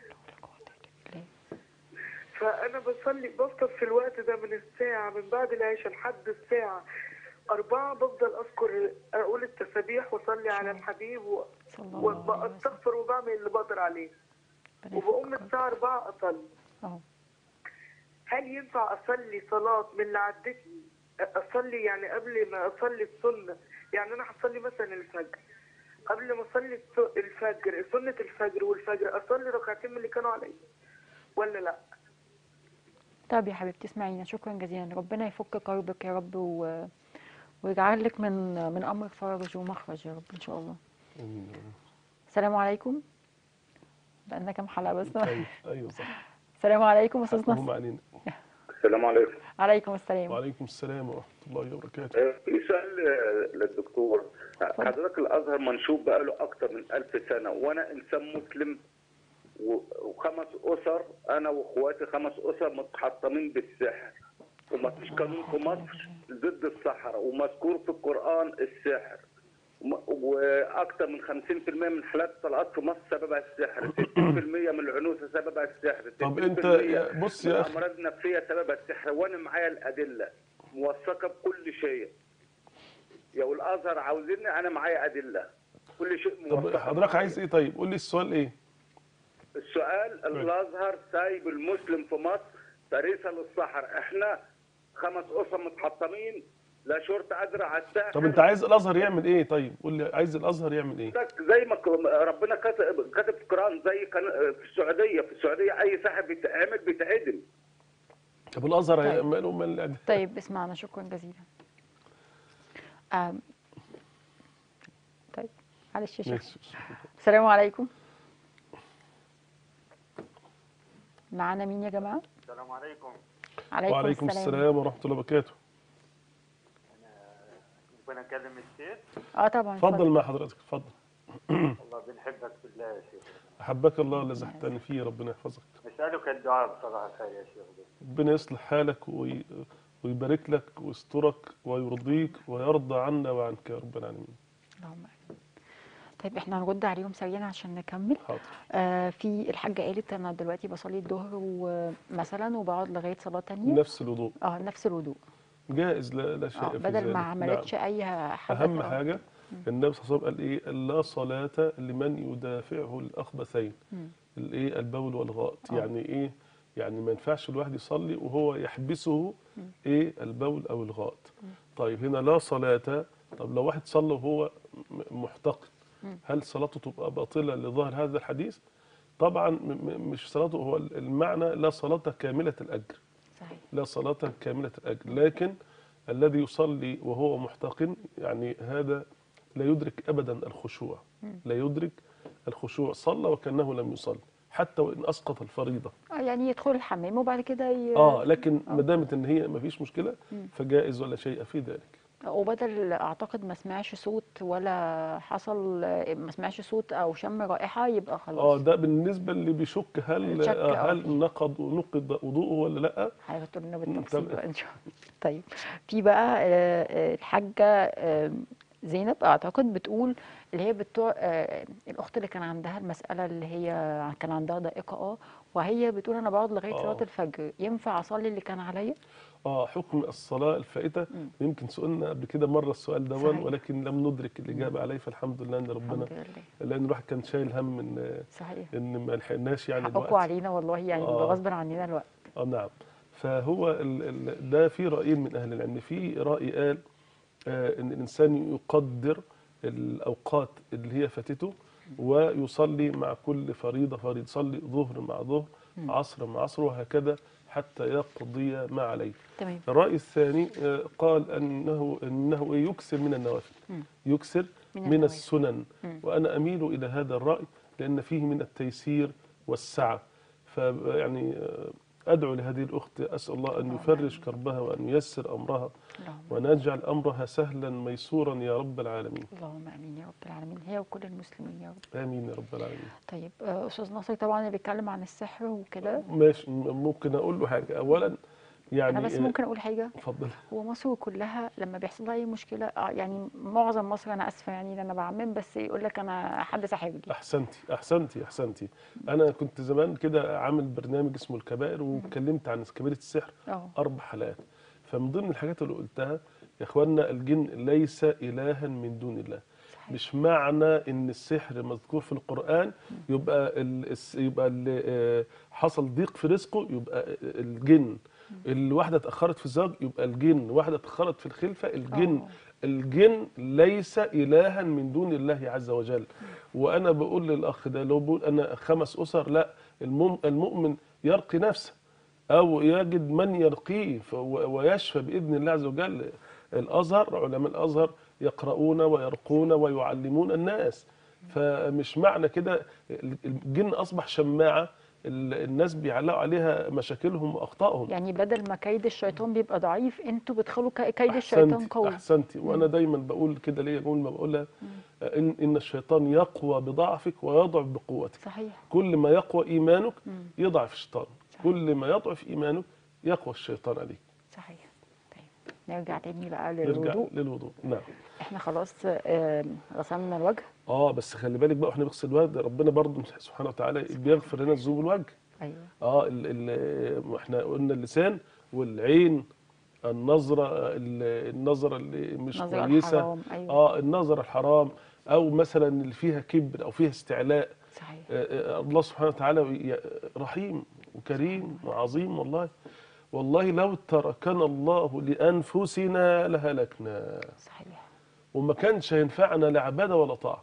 فانا بصلي بفطر في الوقت ده من الساعه من بعد العشاء لحد الساعه أربعة بفضل أذكر أقول التسابيح وأصلي على الحبيب و- صلى الله عليه وسلم وبستغفر وبعمل اللي بقدر عليه ربنا وبقوم يفكك. الساعة أربعة أصلي اهو هل ينفع اصلي صلاه من اللي عدتني اصلي يعني قبل ما اصلي السنه يعني انا هصلي مثلا الفجر قبل ما اصلي الس- الفجر سنه الفجر والفجر اصلي ركعتين من اللي كانوا عليا ولا لا طب يا حبيبتي اسمعينا شكرا جزيلا ربنا يفك كربك يا رب و... ويجعل لك من من امرك فرج ومخرج يا رب ان شاء الله آمين يا رب. السلام عليكم بقالنا كام حلقه بس ايوه ايوه صح السلام عليكم استاذ هم نصر علينا السلام عليكم عليكم السلام وعليكم السلام ورحمه الله وبركاته في سؤال آه، للدكتور حضرتك الازهر منشوب بقاله اكتر من ألف سنه وانا انسان مسلم و- وخمس اسر انا واخواتي خمس اسر متحطمين بالسحر ومفيش قانون في مصر ضد السحرة ومذكور في القرآن السحر وم- واكثر من 50% من حالات الطلاقات في مصر سببها السحر 60% من العنوسه سببها السحر طب 60% انت يا- بص يا من اخي الامراض النفسيه سببها السحر وانا معايا الادله موثقه بكل شيء يا والازهر عاوزيني انا معايا ادله كل شيء طب موثقه حضرتك عايز ايه طيب قول لي السؤال ايه السؤال الازهر سايب المسلم في مصر فريسه للسحر احنا خمس اسر متحطمين لا شرطه قادره على الساحر طب انت عايز الازهر يعمل ايه طيب قول لي عايز الازهر يعمل ايه زي ما ك- ربنا كتب كتب في القران زي كان في السعوديه في السعوديه اي ساحر بيتعمل بيتعدم طب الازهر طيب. هيعملوا من الإعدام؟ طيب اسمعنا شكرا جزيلا آم. طيب معلش يا شيخ ماشي السلام عليكم معانا مين يا جماعه السلام عليكم عليكم, وعليكم السلام ورحمه الله وبركاته ربنا يكلم الشيخ اه طبعا اتفضل مع حضرتك اتفضل والله بنحبك في الله يا شيخ احبك الله الذي احبتني فيه ربنا يحفظك نسألك الدعاء بصراحة الخير يا شيخ ربنا يصلح حالك وي... ويبارك لك ويسترك ويرضيك ويرضى عنا وعنك يا رب العالمين اللهم آمين. طيب احنا هنرد عليهم سريعا عشان نكمل حاضر آه في الحاجه قالت انا دلوقتي بصلي الظهر ومثلا وبقعد لغايه صلاه تانية نفس الوضوء اه نفس الوضوء جائز لا, لا شيء اه في بدل ذلك ما عملتش نعم. اي حاجه اهم آه. حاجه النبي صلى الله عليه وسلم قال ايه لا صلاه لمن يدافعه الاخبثين مم. الايه البول والغائط آه. يعني ايه يعني ما ينفعش الواحد يصلي وهو يحبسه ايه البول او الغائط طيب هنا لا صلاه طب لو واحد صلى وهو م- محتقن هل صلاته تبقى باطله لظاهر هذا الحديث طبعا م- م- مش صلاته هو المعنى لا صلاه كامله الاجر صحيح لا صلاة كاملة الأجر لكن الذي يصلي وهو محتقن يعني هذا لا يدرك أبدا الخشوع لا يدرك الخشوع صلى وكأنه لم يصلي حتى وإن أسقط الفريضة اه يعني يدخل الحمام وبعد كده ي... آه لكن ما دامت إن هي ما فيش مشكلة فجائز ولا شيء في ذلك وبدل اعتقد ما سمعش صوت ولا حصل ما سمعش صوت او شم رائحه يبقى خلاص آه ده بالنسبة اللي بيشك هل شك، آه آه. هل نقض نقض وضوءه ولا لأ هيحطوا لنا مم، بالتفصيل تمام. بقى ان شاء الله طيب في بقى آه، آه، الحاجه آه، زينب اعتقد بتقول اللي هي بتوع آه الاخت اللي كان عندها المساله اللي هي كان عندها ضائقه اه وهي بتقول انا بقعد لغايه آه. صلاه الفجر ينفع اصلي اللي كان عليا اه حكم الصلاه الفائته مم. يمكن سئلنا قبل كده مره السؤال ده صحيح. ولكن لم ندرك الاجابه عليه فالحمد لله ان ربنا الحمد لله لان الواحد كان شايل هم ان صحيح ان ما لحقناش يعني حقكم الوقت علينا والله يعني آه. غصب عننا الوقت اه نعم فهو ال ال ده في رايين من اهل العلم في راي قال آه ان الانسان يقدر الاوقات اللي هي فاتته ويصلي مع كل فريضه فريضه يصلي ظهر مع ظهر مم. عصر مع عصر وهكذا حتى يقضي ما عليه تمام الراي الثاني آه قال انه انه يكثر من النوافل مم. يكثر من من, النوافل. السنن مم. وانا اميل الى هذا الراي لان فيه من التيسير والسعه فيعني آه، ادعو لهذه الاخت اسال الله ان اللهم يفرج آمين. كربها وان ييسر امرها اللهم وان يجعل امرها سهلا ميسورا يا رب العالمين اللهم امين يا رب العالمين هي وكل المسلمين يا رب امين يا رب العالمين طيب آه، استاذ ناصر طبعا اللي بيتكلم عن السحر وكده ماشي م- ممكن اقول له حاجه اولا يعني انا بس آه، ممكن اقول حاجه اتفضل هو مصر كلها لما بيحصل لها اي مشكله آه، يعني معظم مصر انا اسفه يعني ان انا بعمم بس يقول لك انا حد ساحرني احسنتي احسنتي احسنتي انا كنت زمان كده عامل برنامج اسمه الكبائر واتكلمت عن كبيره السحر اه اربع حلقات فمن ضمن الحاجات اللي قلتها يا اخوانا الجن ليس الها من دون الله صحيح مش معنى ان السحر مذكور في القران يبقى ال- الس- يبقى اللي آه، حصل ضيق في رزقه يبقى الجن الواحده اتاخرت في الزواج يبقى الجن واحده اتاخرت في الخلفه الجن آه. الجن ليس الها من دون الله عز وجل وانا بقول للاخ ده لو بقول انا خمس اسر لا المم- المؤمن يرقي نفسه او يجد من يرقيه ف- و- ويشفى باذن الله عز وجل الازهر علماء الازهر يقرؤون ويرقون ويعلمون الناس فمش معنى كده الجن اصبح شماعه ال- الناس بيعلقوا عليها مشاكلهم واخطائهم يعني بدل ما كيد الشيطان بيبقى ضعيف انتوا بتخلوا ك- كيد الشيطان احسنتي قوي احسنتي وانا دايما بقول كده ليه اقول ما بقولها ان ان الشيطان يقوى بضعفك ويضعف بقوتك صحيح كل ما يقوى ايمانك مم. يضعف الشيطان صحيح. كل ما يضعف ايمانك يقوى الشيطان عليك صحيح طيب نرجع تاني بقى نرجع للوضوء للوضوء نعم احنا خلاص آه، غسلنا الوجه اه بس خلي بالك بقى واحنا بنغسل الوجه ربنا برضه سبحانه وتعالى بيغفر لنا ذنوب الوجه ايوه اه ال ال احنا قلنا اللسان والعين النظره ال- النظره اللي مش نظرة كويسه الحرام ايوه اه النظر الحرام او مثلا اللي فيها كبر او فيها استعلاء صحيح آه، آه، الله سبحانه وتعالى ي- رحيم وكريم وعظيم والله والله لو تركنا الله لانفسنا لهلكنا صحيح وما كانش هينفعنا لا عباده ولا طاعه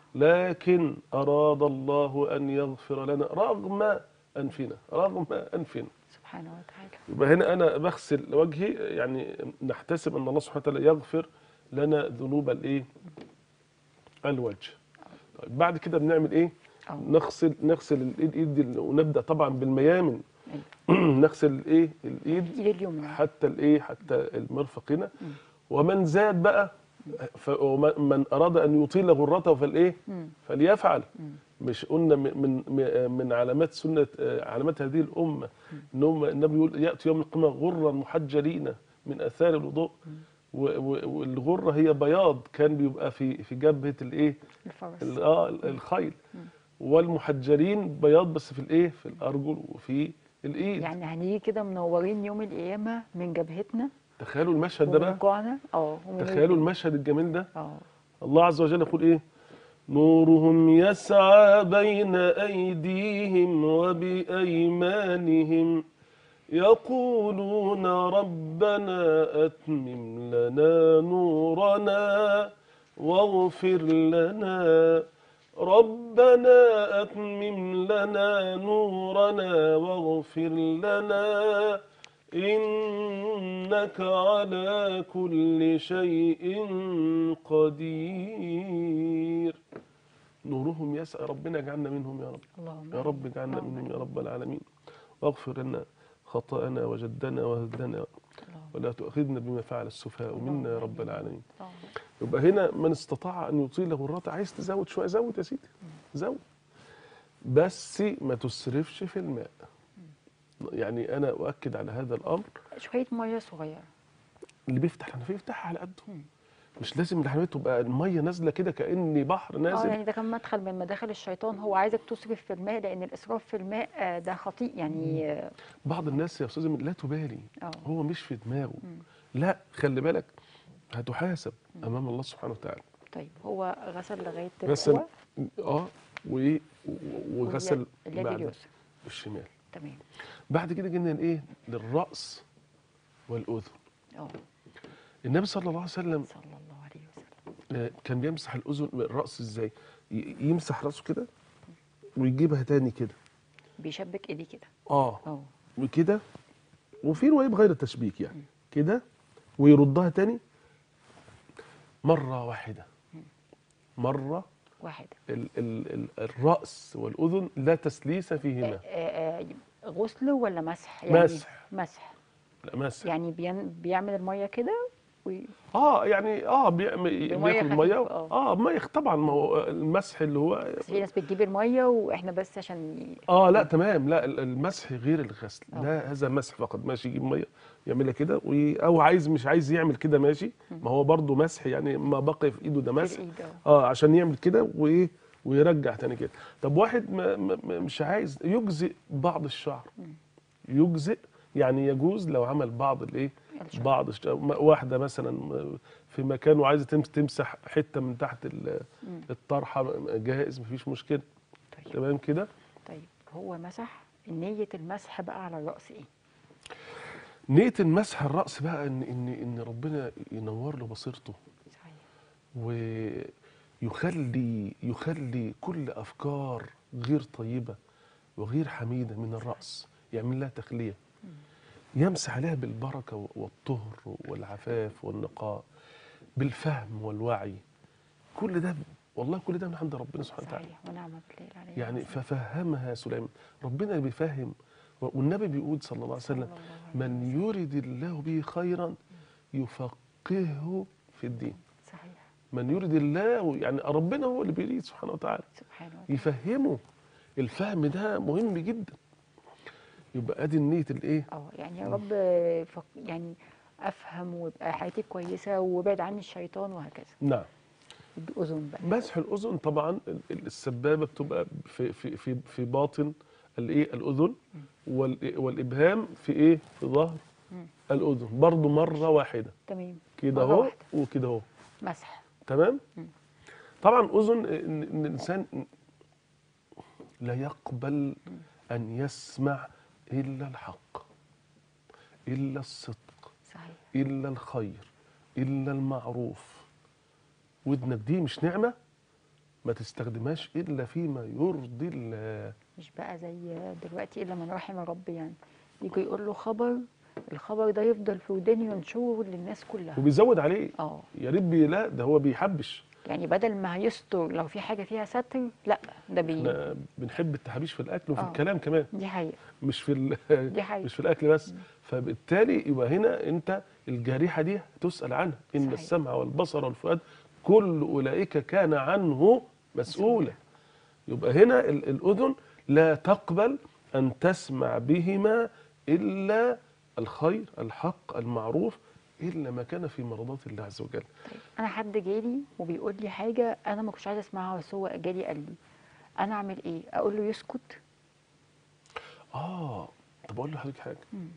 لكن اراد الله ان يغفر لنا رغم انفنا رغم انفنا سبحانه وتعالى يبقى هنا انا بغسل وجهي يعني نحتسب ان الله سبحانه وتعالى يغفر لنا ذنوب الايه الوجه طيب بعد كده بنعمل ايه اه نغسل نغسل الايد ايد ونبدا طبعا بالميامن أيوة. نغسل الايه الايد ايد اليمنى حتى الايه حتى المرفق هنا مم. ومن زاد بقى ف- ومن من اراد ان يطيل غرته فالايه مم. فليفعل مم. مش قلنا من من من علامات سنه علامات هذه الامه ان هم النبي يقول ياتي يوم القيامه غرا محجلين من اثار الوضوء و- و- والغره هي بياض كان بيبقى في في جبهه الايه الفرس ال- اه الخيل والمحجلين بياض بس في الايه في الارجل وفي الايد يعني هنيجي كده منورين يوم القيامه من جبهتنا تخيلوا المشهد ده ومن بقى كوعنا اه ومن تخيلوا رجلنا. المشهد الجميل ده اه الله عز وجل يقول ايه نورهم يسعى بين ايديهم وبايمانهم يقولون ربنا اتمم لنا نورنا واغفر لنا ربنا اتمم لنا نورنا واغفر لنا إنك على كل شيء قدير نورهم يسعى ربنا اجعلنا منهم يا رب اللهم يا رب اجعلنا اللهم منهم يا رب العالمين واغفر لنا خطأنا وجدنا وهدنا اللهم ولا تؤاخذنا بما فعل السفهاء منا يا رب العالمين اللهم يبقى هنا من استطاع ان يطيل غرته عايز تزود شويه زود يا سيدي زود بس ما تسرفش في الماء يعني انا اؤكد على هذا الامر شويه ميه صغيره اللي بيفتح الحنفيه يفتحها على قده مش لازم الحمامات تبقى الميه نازله كده كاني بحر اه نازل يعني ده كان مدخل من مداخل الشيطان هو عايزك تسرف في الماء لان الاسراف في الماء آه، ده خطيء يعني آه، بعض الناس يا استاذ لا تبالي اه هو مش في دماغه لا خلي بالك هتحاسب امام الله سبحانه وتعالى طيب هو غسل لغايه غسل الكوع اه و- و- وغسل اليد بعد اليسرى الشمال تمام بعد كده جينا لايه للراس والاذن اه النبي صلى الله عليه وسلم صلى الله عليه وسلم آه، كان بيمسح الاذن الراس ازاي ي- يمسح راسه كده ويجيبها تاني كده بيشبك ايديه كده اه اه وكده وفي روايه بغير التشبيك يعني كده ويردها تاني مره واحده مره واحده ال ال ال الراس والاذن لا تسليس آه، فيهما آه، آه، غسل ولا مسح يعني مسح. مسح لا مسح يعني بين بيعمل الميه كده وي- اه يعني اه بيعمل بمية بياخد ميه خفيفة، آه. اه ميه طبعا ما هو المسح اللي هو بس في ناس بتجيب الميه واحنا بس عشان ي- اه لا تمام لا ال- المسح غير الغسل آه. لا هذا مسح فقط ماشي يجيب ميه يعملها كده وي- او عايز مش عايز يعمل كده ماشي ما هو برضه مسح يعني ما بقي في ايده ده في مسح الايد اه اه عشان يعمل كده وايه ويرجع تاني كده طب واحد ما ما ما- مش عايز يجزئ بعض الشعر يجزئ يعني يجوز لو عمل بعض الايه الشعر. بعض الش- م- واحده مثلا في مكان وعايزه تمس- تمسح حته من تحت ال- الطرحه جائز مفيش مشكله طيب تمام كده طيب هو مسح نية المسح بقى على الرأس ايه؟ نية المسح الرأس بقى ان ان ان ربنا ينور له بصيرته صحيح ويخلي يخلي كل افكار غير طيبه وغير حميده من الراس يعمل لها تخليه يمسح عليها بالبركه والطهر والعفاف والنقاء بالفهم والوعي كل ده والله كل ده من عند ربنا سبحانه وتعالى صحيح ونعم بالله عليه يعني ففهمها سليمان ربنا بيفهم والنبي بيقول صلى الله عليه وسلم صلى الله عليه من يرد الله به خيرا يفقهه في الدين صحيح من يرد الله يعني ربنا هو اللي بيريد سبحانه وتعالى سبحانه وتعالى يفهمه الفهم ده مهم جدا يبقى ادي النيه الايه اه يعني يا رب فق... يعني افهم ويبقى حياتي كويسه وابعد عني الشيطان وهكذا نعم الاذن بقى مسح الاذن طبعا ال- ال- السبابه بتبقى في في في, في باطن الايه الاذن وال- والابهام في ايه في ظهر الاذن برضو مره واحده تمام كده مرة اهو واحدة. وكده اهو مسح تمام طبعا اذن ان إن الانسان لا يقبل ان يسمع الا الحق الا الصدق صحيح الا الخير الا المعروف ودنك دي مش نعمه ما تستخدمهاش الا فيما يرضي الله مش بقى زي دلوقتي الا من رحم ربي يعني يجي يقول له خبر الخبر ده يفضل في وداني ينشره للناس كلها وبيزود عليه اه يا ريت بي- لا ده هو بيحبش يعني بدل ما هيستر لو في حاجه فيها ستر لا ده بي احنا بنحب التحابيش في الاكل وفي آه. الكلام كمان دي حقيقه مش في ال- دي حقيقة. مش في الاكل بس فبالتالي يبقى هنا انت الجريحه دي تسال عنها ان صحيح. السمع والبصر والفؤاد كل اولئك كان عنه مسؤولا يبقى هنا ال- الاذن لا تقبل ان تسمع بهما الا الخير الحق المعروف الا ما كان في مرضات الله عز وجل انا حد جالي وبيقول لي حاجه انا ما كنتش عايزه اسمعها بس هو جالي قال لي انا اعمل ايه اقول له يسكت اه طب اقول لحضرتك حاجه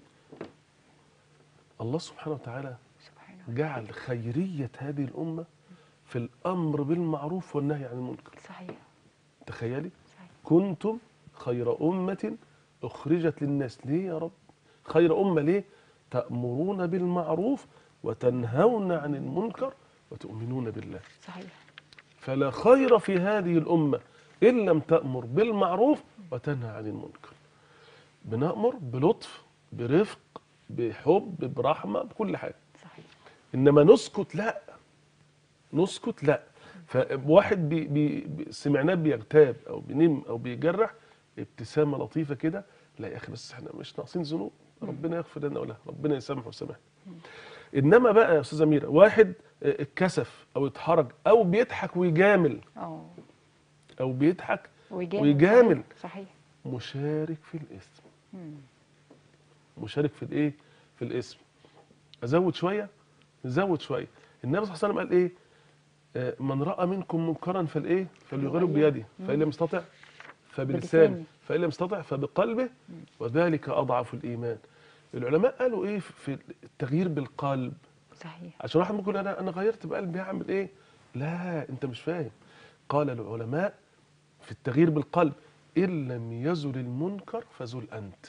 الله سبحانه وتعالى سبحانه جعل خيريه هذه الامه في الامر بالمعروف والنهي عن المنكر صحيح تخيلي صحيح كنتم خير أمة أخرجت للناس ليه يا رب خير أمة ليه تأمرون بالمعروف وتنهون عن المنكر وتؤمنون بالله صحيح فلا خير في هذه الأمة إن لم تأمر بالمعروف وتنهى عن المنكر بنأمر بلطف برفق بحب برحمة بكل حاجة صحيح انما نسكت لا نسكت لا فواحد بي بي بي- سمعناه بيغتاب او بينم او بيجرح ابتسامه لطيفه كده لا يا اخي بس احنا مش ناقصين ذنوب ربنا يغفر لنا وله ربنا يسامحه ويسامحنا انما بقى يا استاذه اميره واحد اه، اتكسف او اتحرج او بيضحك ويجامل اه او بيضحك ويجامل ويجامل. صحيح, صحيح. مشارك في الاثم مم. مشارك في الايه في الاسم ازود شويه نزود شويه النبي صلى الله عليه وسلم قال ايه آه، من راى منكم منكرا فالايه فليغيره بيده فان لم يستطع فبلسانه بلسانه. فان لم يستطع فبقلبه وذلك اضعف الايمان العلماء قالوا ايه في التغيير بالقلب صحيح عشان واحد ممكن انا انا غيرت بقلبي هعمل ايه لا انت مش فاهم قال العلماء في التغيير بالقلب ان لم يزل المنكر فزل انت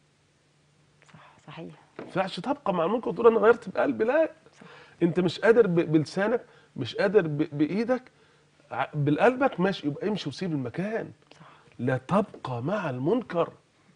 صح صحيح ما ينفعش تبقى مع المنكر وتقول انا غيرت بقلبي لا انت مش قادر ب- بلسانك مش قادر ب- بايدك ع- بقلبك ماشي يبقى امشي وسيب المكان صح لا تبقى مع المنكر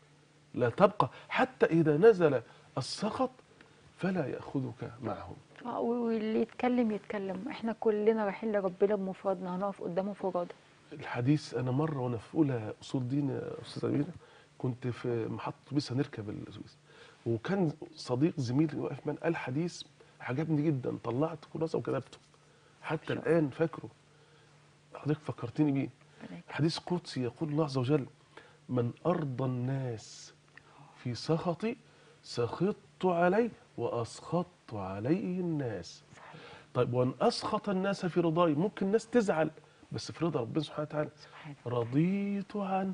لا تبقى حتى اذا نزل السخط فلا ياخذك معه اه واللي يتكلم يتكلم احنا كلنا رايحين لربنا بمفردنا هنقف قدامه فرادة الحديث انا مره وانا في اولى اصول دين يا استاذ اميره كنت في محطه اتوبيس هنركب الاتوبيس وكان صديق زميلي واقف معانا قال حديث عجبني جدا طلعت كراسه وكتبته حتى الان فاكره حضرتك فكرتني بيه حديث قدسي يقول الله عز وجل من ارضى الناس في سخطي سخطت عليه واسخطت عليه الناس صحيح طيب وان اسخط الناس في رضاي ممكن الناس تزعل بس في رضا ربنا سبحانه وتعالى سبحانه رضيت عنه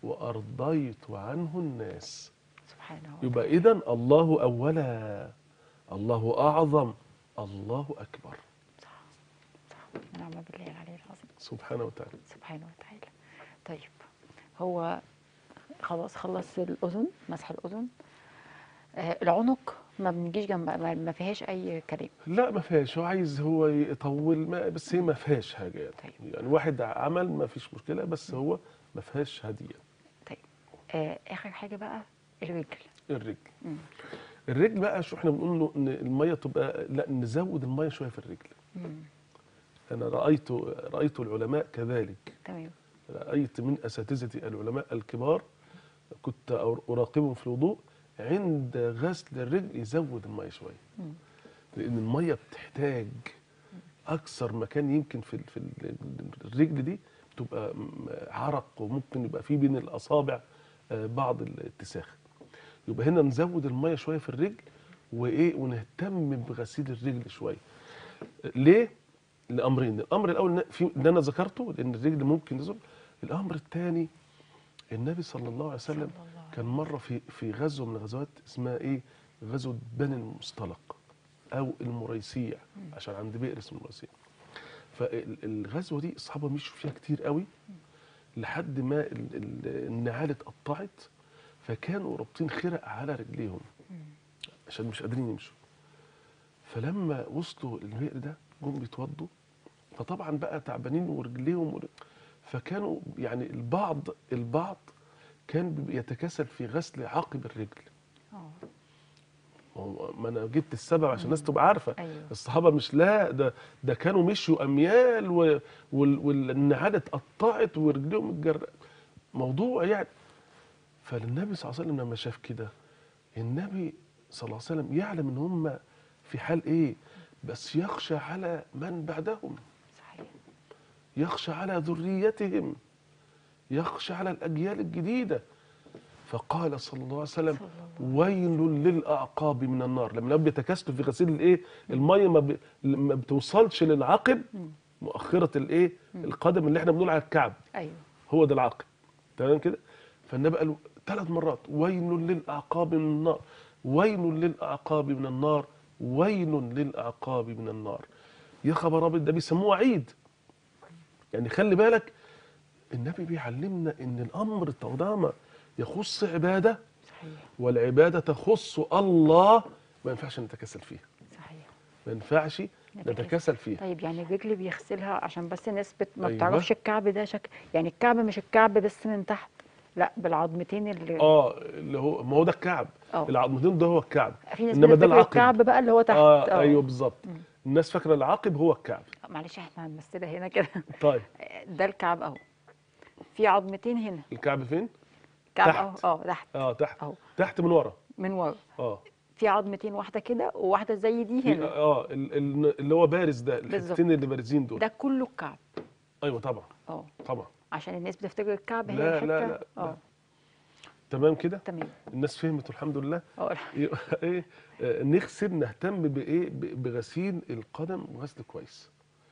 وارضيت عنه الناس سبحانه يبقى اذا الله اولا الله اعظم الله اكبر صح صح ونعم بالله العلي العظيم سبحانه وتعالى سبحانه وتعالى طيب هو خلاص خلص الأذن مسح الأذن آه العنق ما بنجيش جنب ما ما فيهاش أي كلام لا ما فيهاش هو عايز هو يطول ما بس هي ما فيهاش حاجه يعني, طيب. يعني واحد عمل ما فيش مشكله بس هو ما فيهاش هديه طيب آه آخر حاجة بقى الرجل الرجل مم. الرجل بقى شو احنا بنقول له ان الميه تبقى لا نزود الميه شويه في الرجل مم. انا رايت رايت العلماء كذلك تمام رأيت من أساتذتي العلماء الكبار كنت أر- أراقبهم في الوضوء عند غسل الرجل يزود المية شوية مم. لأن المية بتحتاج أكثر مكان يمكن في ال- في ال- الرجل دي بتبقى م- عرق وممكن يبقى في بين الأصابع آه، بعض الاتساخ يبقى هنا نزود المية شوية في الرجل وإيه ونهتم بغسيل الرجل شوية ليه؟ لامرين الامر الاول إن- في اللي انا ذكرته لان الرجل ممكن يزول الامر الثاني النبي صلى الله عليه وسلم صلى الله عليه كان مره في في غزوه من الغزوات اسمها ايه غزوه بني المصطلق او المريسيع عشان عند بئر اسمه المريسيع فالغزوه دي الصحابه مشوا فيها كتير قوي لحد ما ال- ال- النعال اتقطعت فكانوا رابطين خرق على رجليهم عشان مش قادرين يمشوا فلما وصلوا للبئر ده جم بيتوضوا فطبعا بقى تعبانين ورجليهم ور... فكانوا يعني البعض البعض كان بيبقى يتكاسل في غسل عقب الرجل اه هو ما انا جبت السبب عشان الناس تبقى عارفه أيوه. الصحابه مش لا ده ده كانوا مشوا اميال و... وال... والنعال اتقطعت ورجليهم اتجر موضوع يعني فالنبي صلى الله عليه وسلم لما شاف كده النبي صلى الله عليه وسلم يعلم ان هم في حال ايه بس يخشى على من بعدهم صحيح يخشى على ذريتهم يخشى على الأجيال الجديدة فقال صلى الله عليه وسلم صلى الله ويل للأعقاب من النار لما النبي بيتكاسلوا في غسيل الايه المية ما, ب... ما بتوصلش للعقب مؤخرة الايه القدم اللي احنا بنقول على الكعب ايوه هو ده العقب تمام كده فالنبي قال ثلاث مرات ويل للأعقاب من النار ويل للأعقاب من النار ويل للأعقاب من النار يا خبر أبيض ده بيسموه وعيد يعني خلي بالك النبي بيعلمنا ان الامر طالما يخص عباده صحيح والعباده تخص الله ما ينفعش نتكاسل فيها صحيح ما ينفعش نتكاسل فيها طيب يعني الرجل بيغسلها عشان بس الناس بت... ما أيوة. بتعرفش الكعب ده شكل يعني الكعب مش الكعب بس من تحت لا بالعظمتين اللي اه اللي هو ما هو ده الكعب اه. العظمتين ده هو الكعب في ناس انما ده بتفتكر العقب الكعب بقى اللي هو تحت اه ايوه بالظبط الناس فاكره العقب هو الكعب معلش احنا هنمثلها هنا كده طيب ده الكعب اهو في عظمتين هنا الكعب فين كعب تحت. اهو اه تحت اه تحت اهو تحت من ورا من ورا اه في عظمتين واحده كده وواحده زي دي في- هنا اه ال- ال- اللي هو بارز ده بالظبط. الحتتين اللي بارزين دول ده كله الكعب ايوه طبعا اه طبعا عشان الناس بتفتكر الكعب هي لا، الحته لا، لا، اه تمام كده تمام الناس فهمت الحمد لله اه يبقى ايه آه، نغسل نهتم بايه ب- بغسيل القدم غسل كويس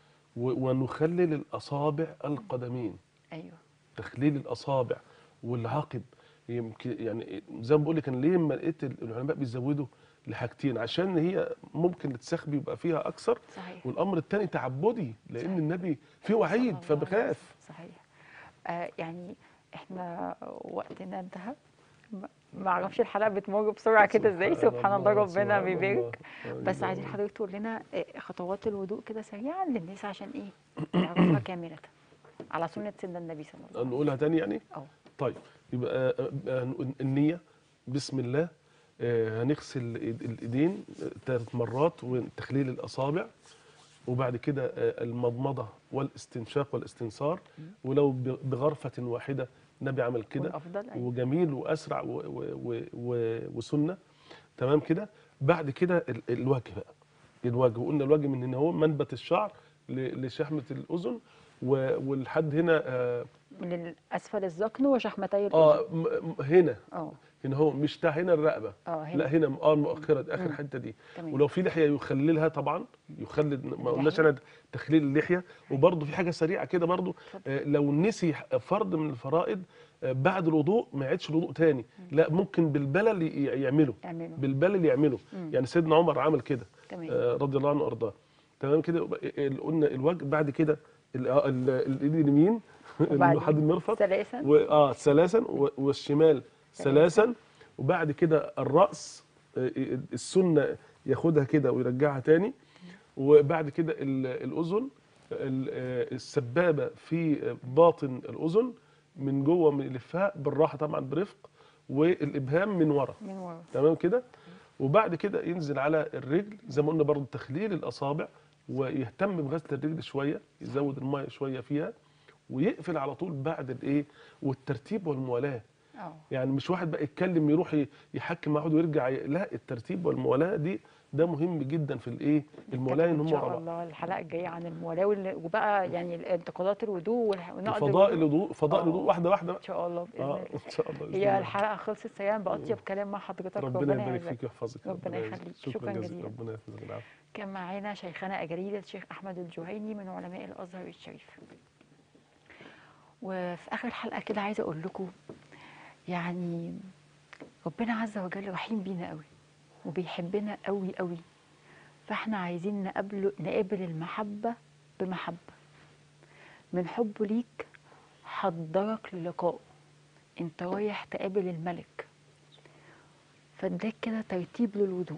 و- ونخلل الاصابع القدمين ايوه تخليل الاصابع والعقب يمكن يعني زي ما بقول لك انا ليه لما لقيت العلماء بيزودوا لحاجتين عشان هي ممكن السخب يبقى فيها اكثر صحيح والامر الثاني تعبدي لان صحيح. النبي فيه صلى وعيد الله عليه فبخاف وسلم. صحيح آه يعني احنا وقتنا انتهى ما- ما اعرفش الحلقه بتمر بسرعه كده ازاي سبحان الله ربنا سبحان بيبارك الله. بس عايزين حضرتك تقول لنا آه، خطوات الوضوء كده سريعا للناس عشان ايه يعرفوها كامله على سنه سيدنا النبي صلى الله عليه وسلم نقولها تاني يعني اه طيب يبقى آه، آه، نقول النية بسم الله آه، هنغسل الإيد- الايدين ثلاث مرات وتخليل الاصابع وبعد كده آه، المضمضه والاستنشاق والاستنثار ولو ب- بغرفه واحده النبي عمل كده والافضل ايوه وجميل واسرع و و و و وسنه تمام كده بعد كده ال- الوجه بقى الوجه وقلنا الوجه من هنا هو منبت الشعر ل- لشحمه الاذن و- ولحد هنا اه, من اسفل الذقن وشحمتي الاذن آه م- م- هنا اه هنا هو مش بتاع هنا الرقبه اه لا هنا هنا اه المؤخره دي اخر مم. حته دي تمام ولو في لحيه يخللها طبعا يخلل ما قلناش اللحية. انا تخليل اللحيه وبرده في حاجه سريعه كده برده اتفضل. آه لو نسي فرض من الفرائض آه بعد الوضوء ما يعيدش الوضوء تاني لا ممكن بالبلل ي- يعمله اعملوا بالبلل يعمله مم. يعني سيدنا عمر عمل كده تمام آه رضي الله عنه وارضاه تمام كده يبقى ال- قلنا الوجه بعد كده ال- آه، ال- الايد اليمين وبعدين لحد المرفق ثلاثا و- اه ثلاثا و- والشمال ثلاثا وبعد كده الراس آه، السنه ياخدها كده ويرجعها تاني وبعد كده ال- الاذن ال- آه، السبابه في باطن الاذن من جوه من يلفها بالراحه طبعا برفق والابهام من ورا من ورا تمام كده وبعد كده ينزل على الرجل زي ما قلنا برضه تخليل الاصابع ويهتم بغسل الرجل شويه يزود الميه شويه فيها ويقفل على طول بعد الايه والترتيب والموالاه اه يعني مش واحد بقى يتكلم يروح ي- يحكم مع واحد ويرجع ي... لا الترتيب والموالاه دي ده مهم جدا في الايه الموالاه ان ان هم شاء ورا بعض الله الحلقه الجايه عن الموالاه وال- وبقى يعني انتقادات الوضوء والح- ونقد فضاء الوضوء. الوضوء فضاء آه. الوضوء واحده واحده ان شاء الله باذن اه الله ان شاء الله بإذن هي الله. الحلقه خلصت سريعا باطيب كلام مع حضرتك ربنا يبارك يعزك. فيك ويحفظك ربنا يعزك. يخليك. شكرا, شكراً جزيلا جزيلاً. ربنا يحفظك العفو كان معانا شيخنا أجليل الشيخ أحمد الجهيني من علماء الأزهر الشريف وفي آخر الحلقة كده عايزة أقول لكم يعني ربنا عز وجل رحيم بينا قوي وبيحبنا قوي قوي فاحنا عايزين نقابله نقابل المحبة بمحبة من حبه ليك حضرك للقائه انت رايح تقابل الملك فاداك كده ترتيب للوضوء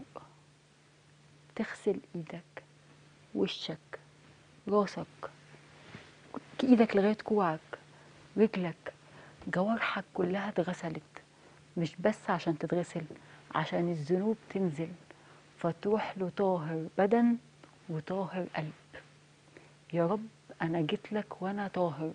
تغسل ايدك وشك راسك ايدك لغايه كوعك رجلك جوارحك كلها اتغسلت مش بس عشان تتغسل عشان الذنوب تنزل فتروح له طاهر بدن وطاهر قلب يا رب انا جيت لك وانا طاهر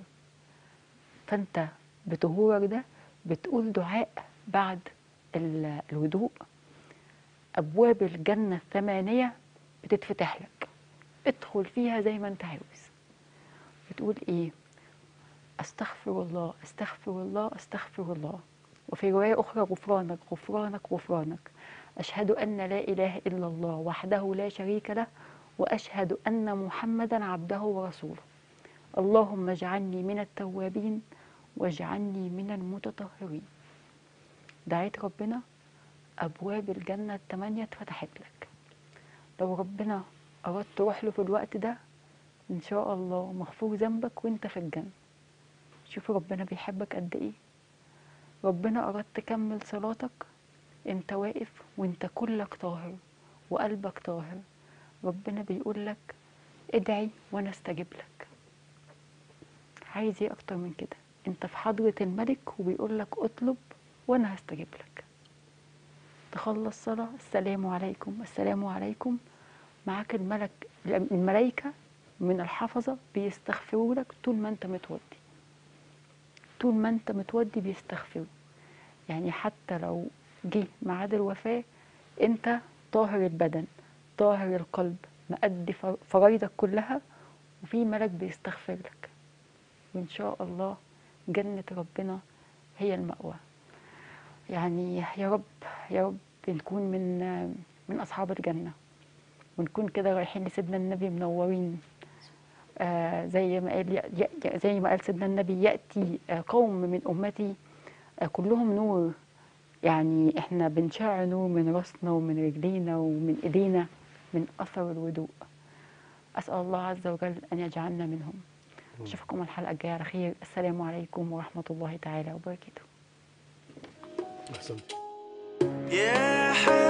فانت بطهورك ده بتقول دعاء بعد ال- الوضوء ابواب الجنه الثمانيه بتتفتح لك ادخل فيها زي ما انت عاوز بتقول ايه استغفر الله استغفر الله استغفر الله وفي روايه اخرى غفرانك غفرانك غفرانك اشهد ان لا اله الا الله وحده لا شريك له واشهد ان محمدا عبده ورسوله اللهم اجعلني من التوابين واجعلني من المتطهرين دعيت ربنا أبواب الجنة التمانية اتفتحت لك لو ربنا أراد تروح له في الوقت ده إن شاء الله مغفور ذنبك وإنت في الجنة شوف ربنا بيحبك قد إيه ربنا أراد تكمل صلاتك إنت واقف وإنت كلك طاهر وقلبك طاهر ربنا بيقول لك ادعي وأنا استجيب لك عايز إيه أكتر من كده إنت في حضرة الملك وبيقول لك اطلب وأنا هستجيب لك تخلص صلاة السلام عليكم السلام عليكم معاك الملك الملائكة من الحفظة بيستغفروا لك طول ما انت متودي طول ما انت متودي بيستغفروا يعني حتى لو جه ميعاد الوفاة انت طاهر البدن طاهر القلب مأدي فر- فرايدك كلها وفي ملك بيستغفر لك وإن شاء الله جنة ربنا هي المأوى يعني يا رب يا رب نكون من من أصحاب الجنة ونكون كده رايحين لسيدنا النبي منورين آه زي ما قال ي- ي- زي ما قال سيدنا النبي يأتي آه قوم من أمتي آه كلهم نور يعني احنا بنشع نور من راسنا ومن رجلينا ومن ايدينا من اثر الوضوء اسال الله عز وجل ان يجعلنا منهم اشوفكم الحلقه الجايه على خير السلام عليكم ورحمه الله تعالى وبركاته احسنت يا حبيبي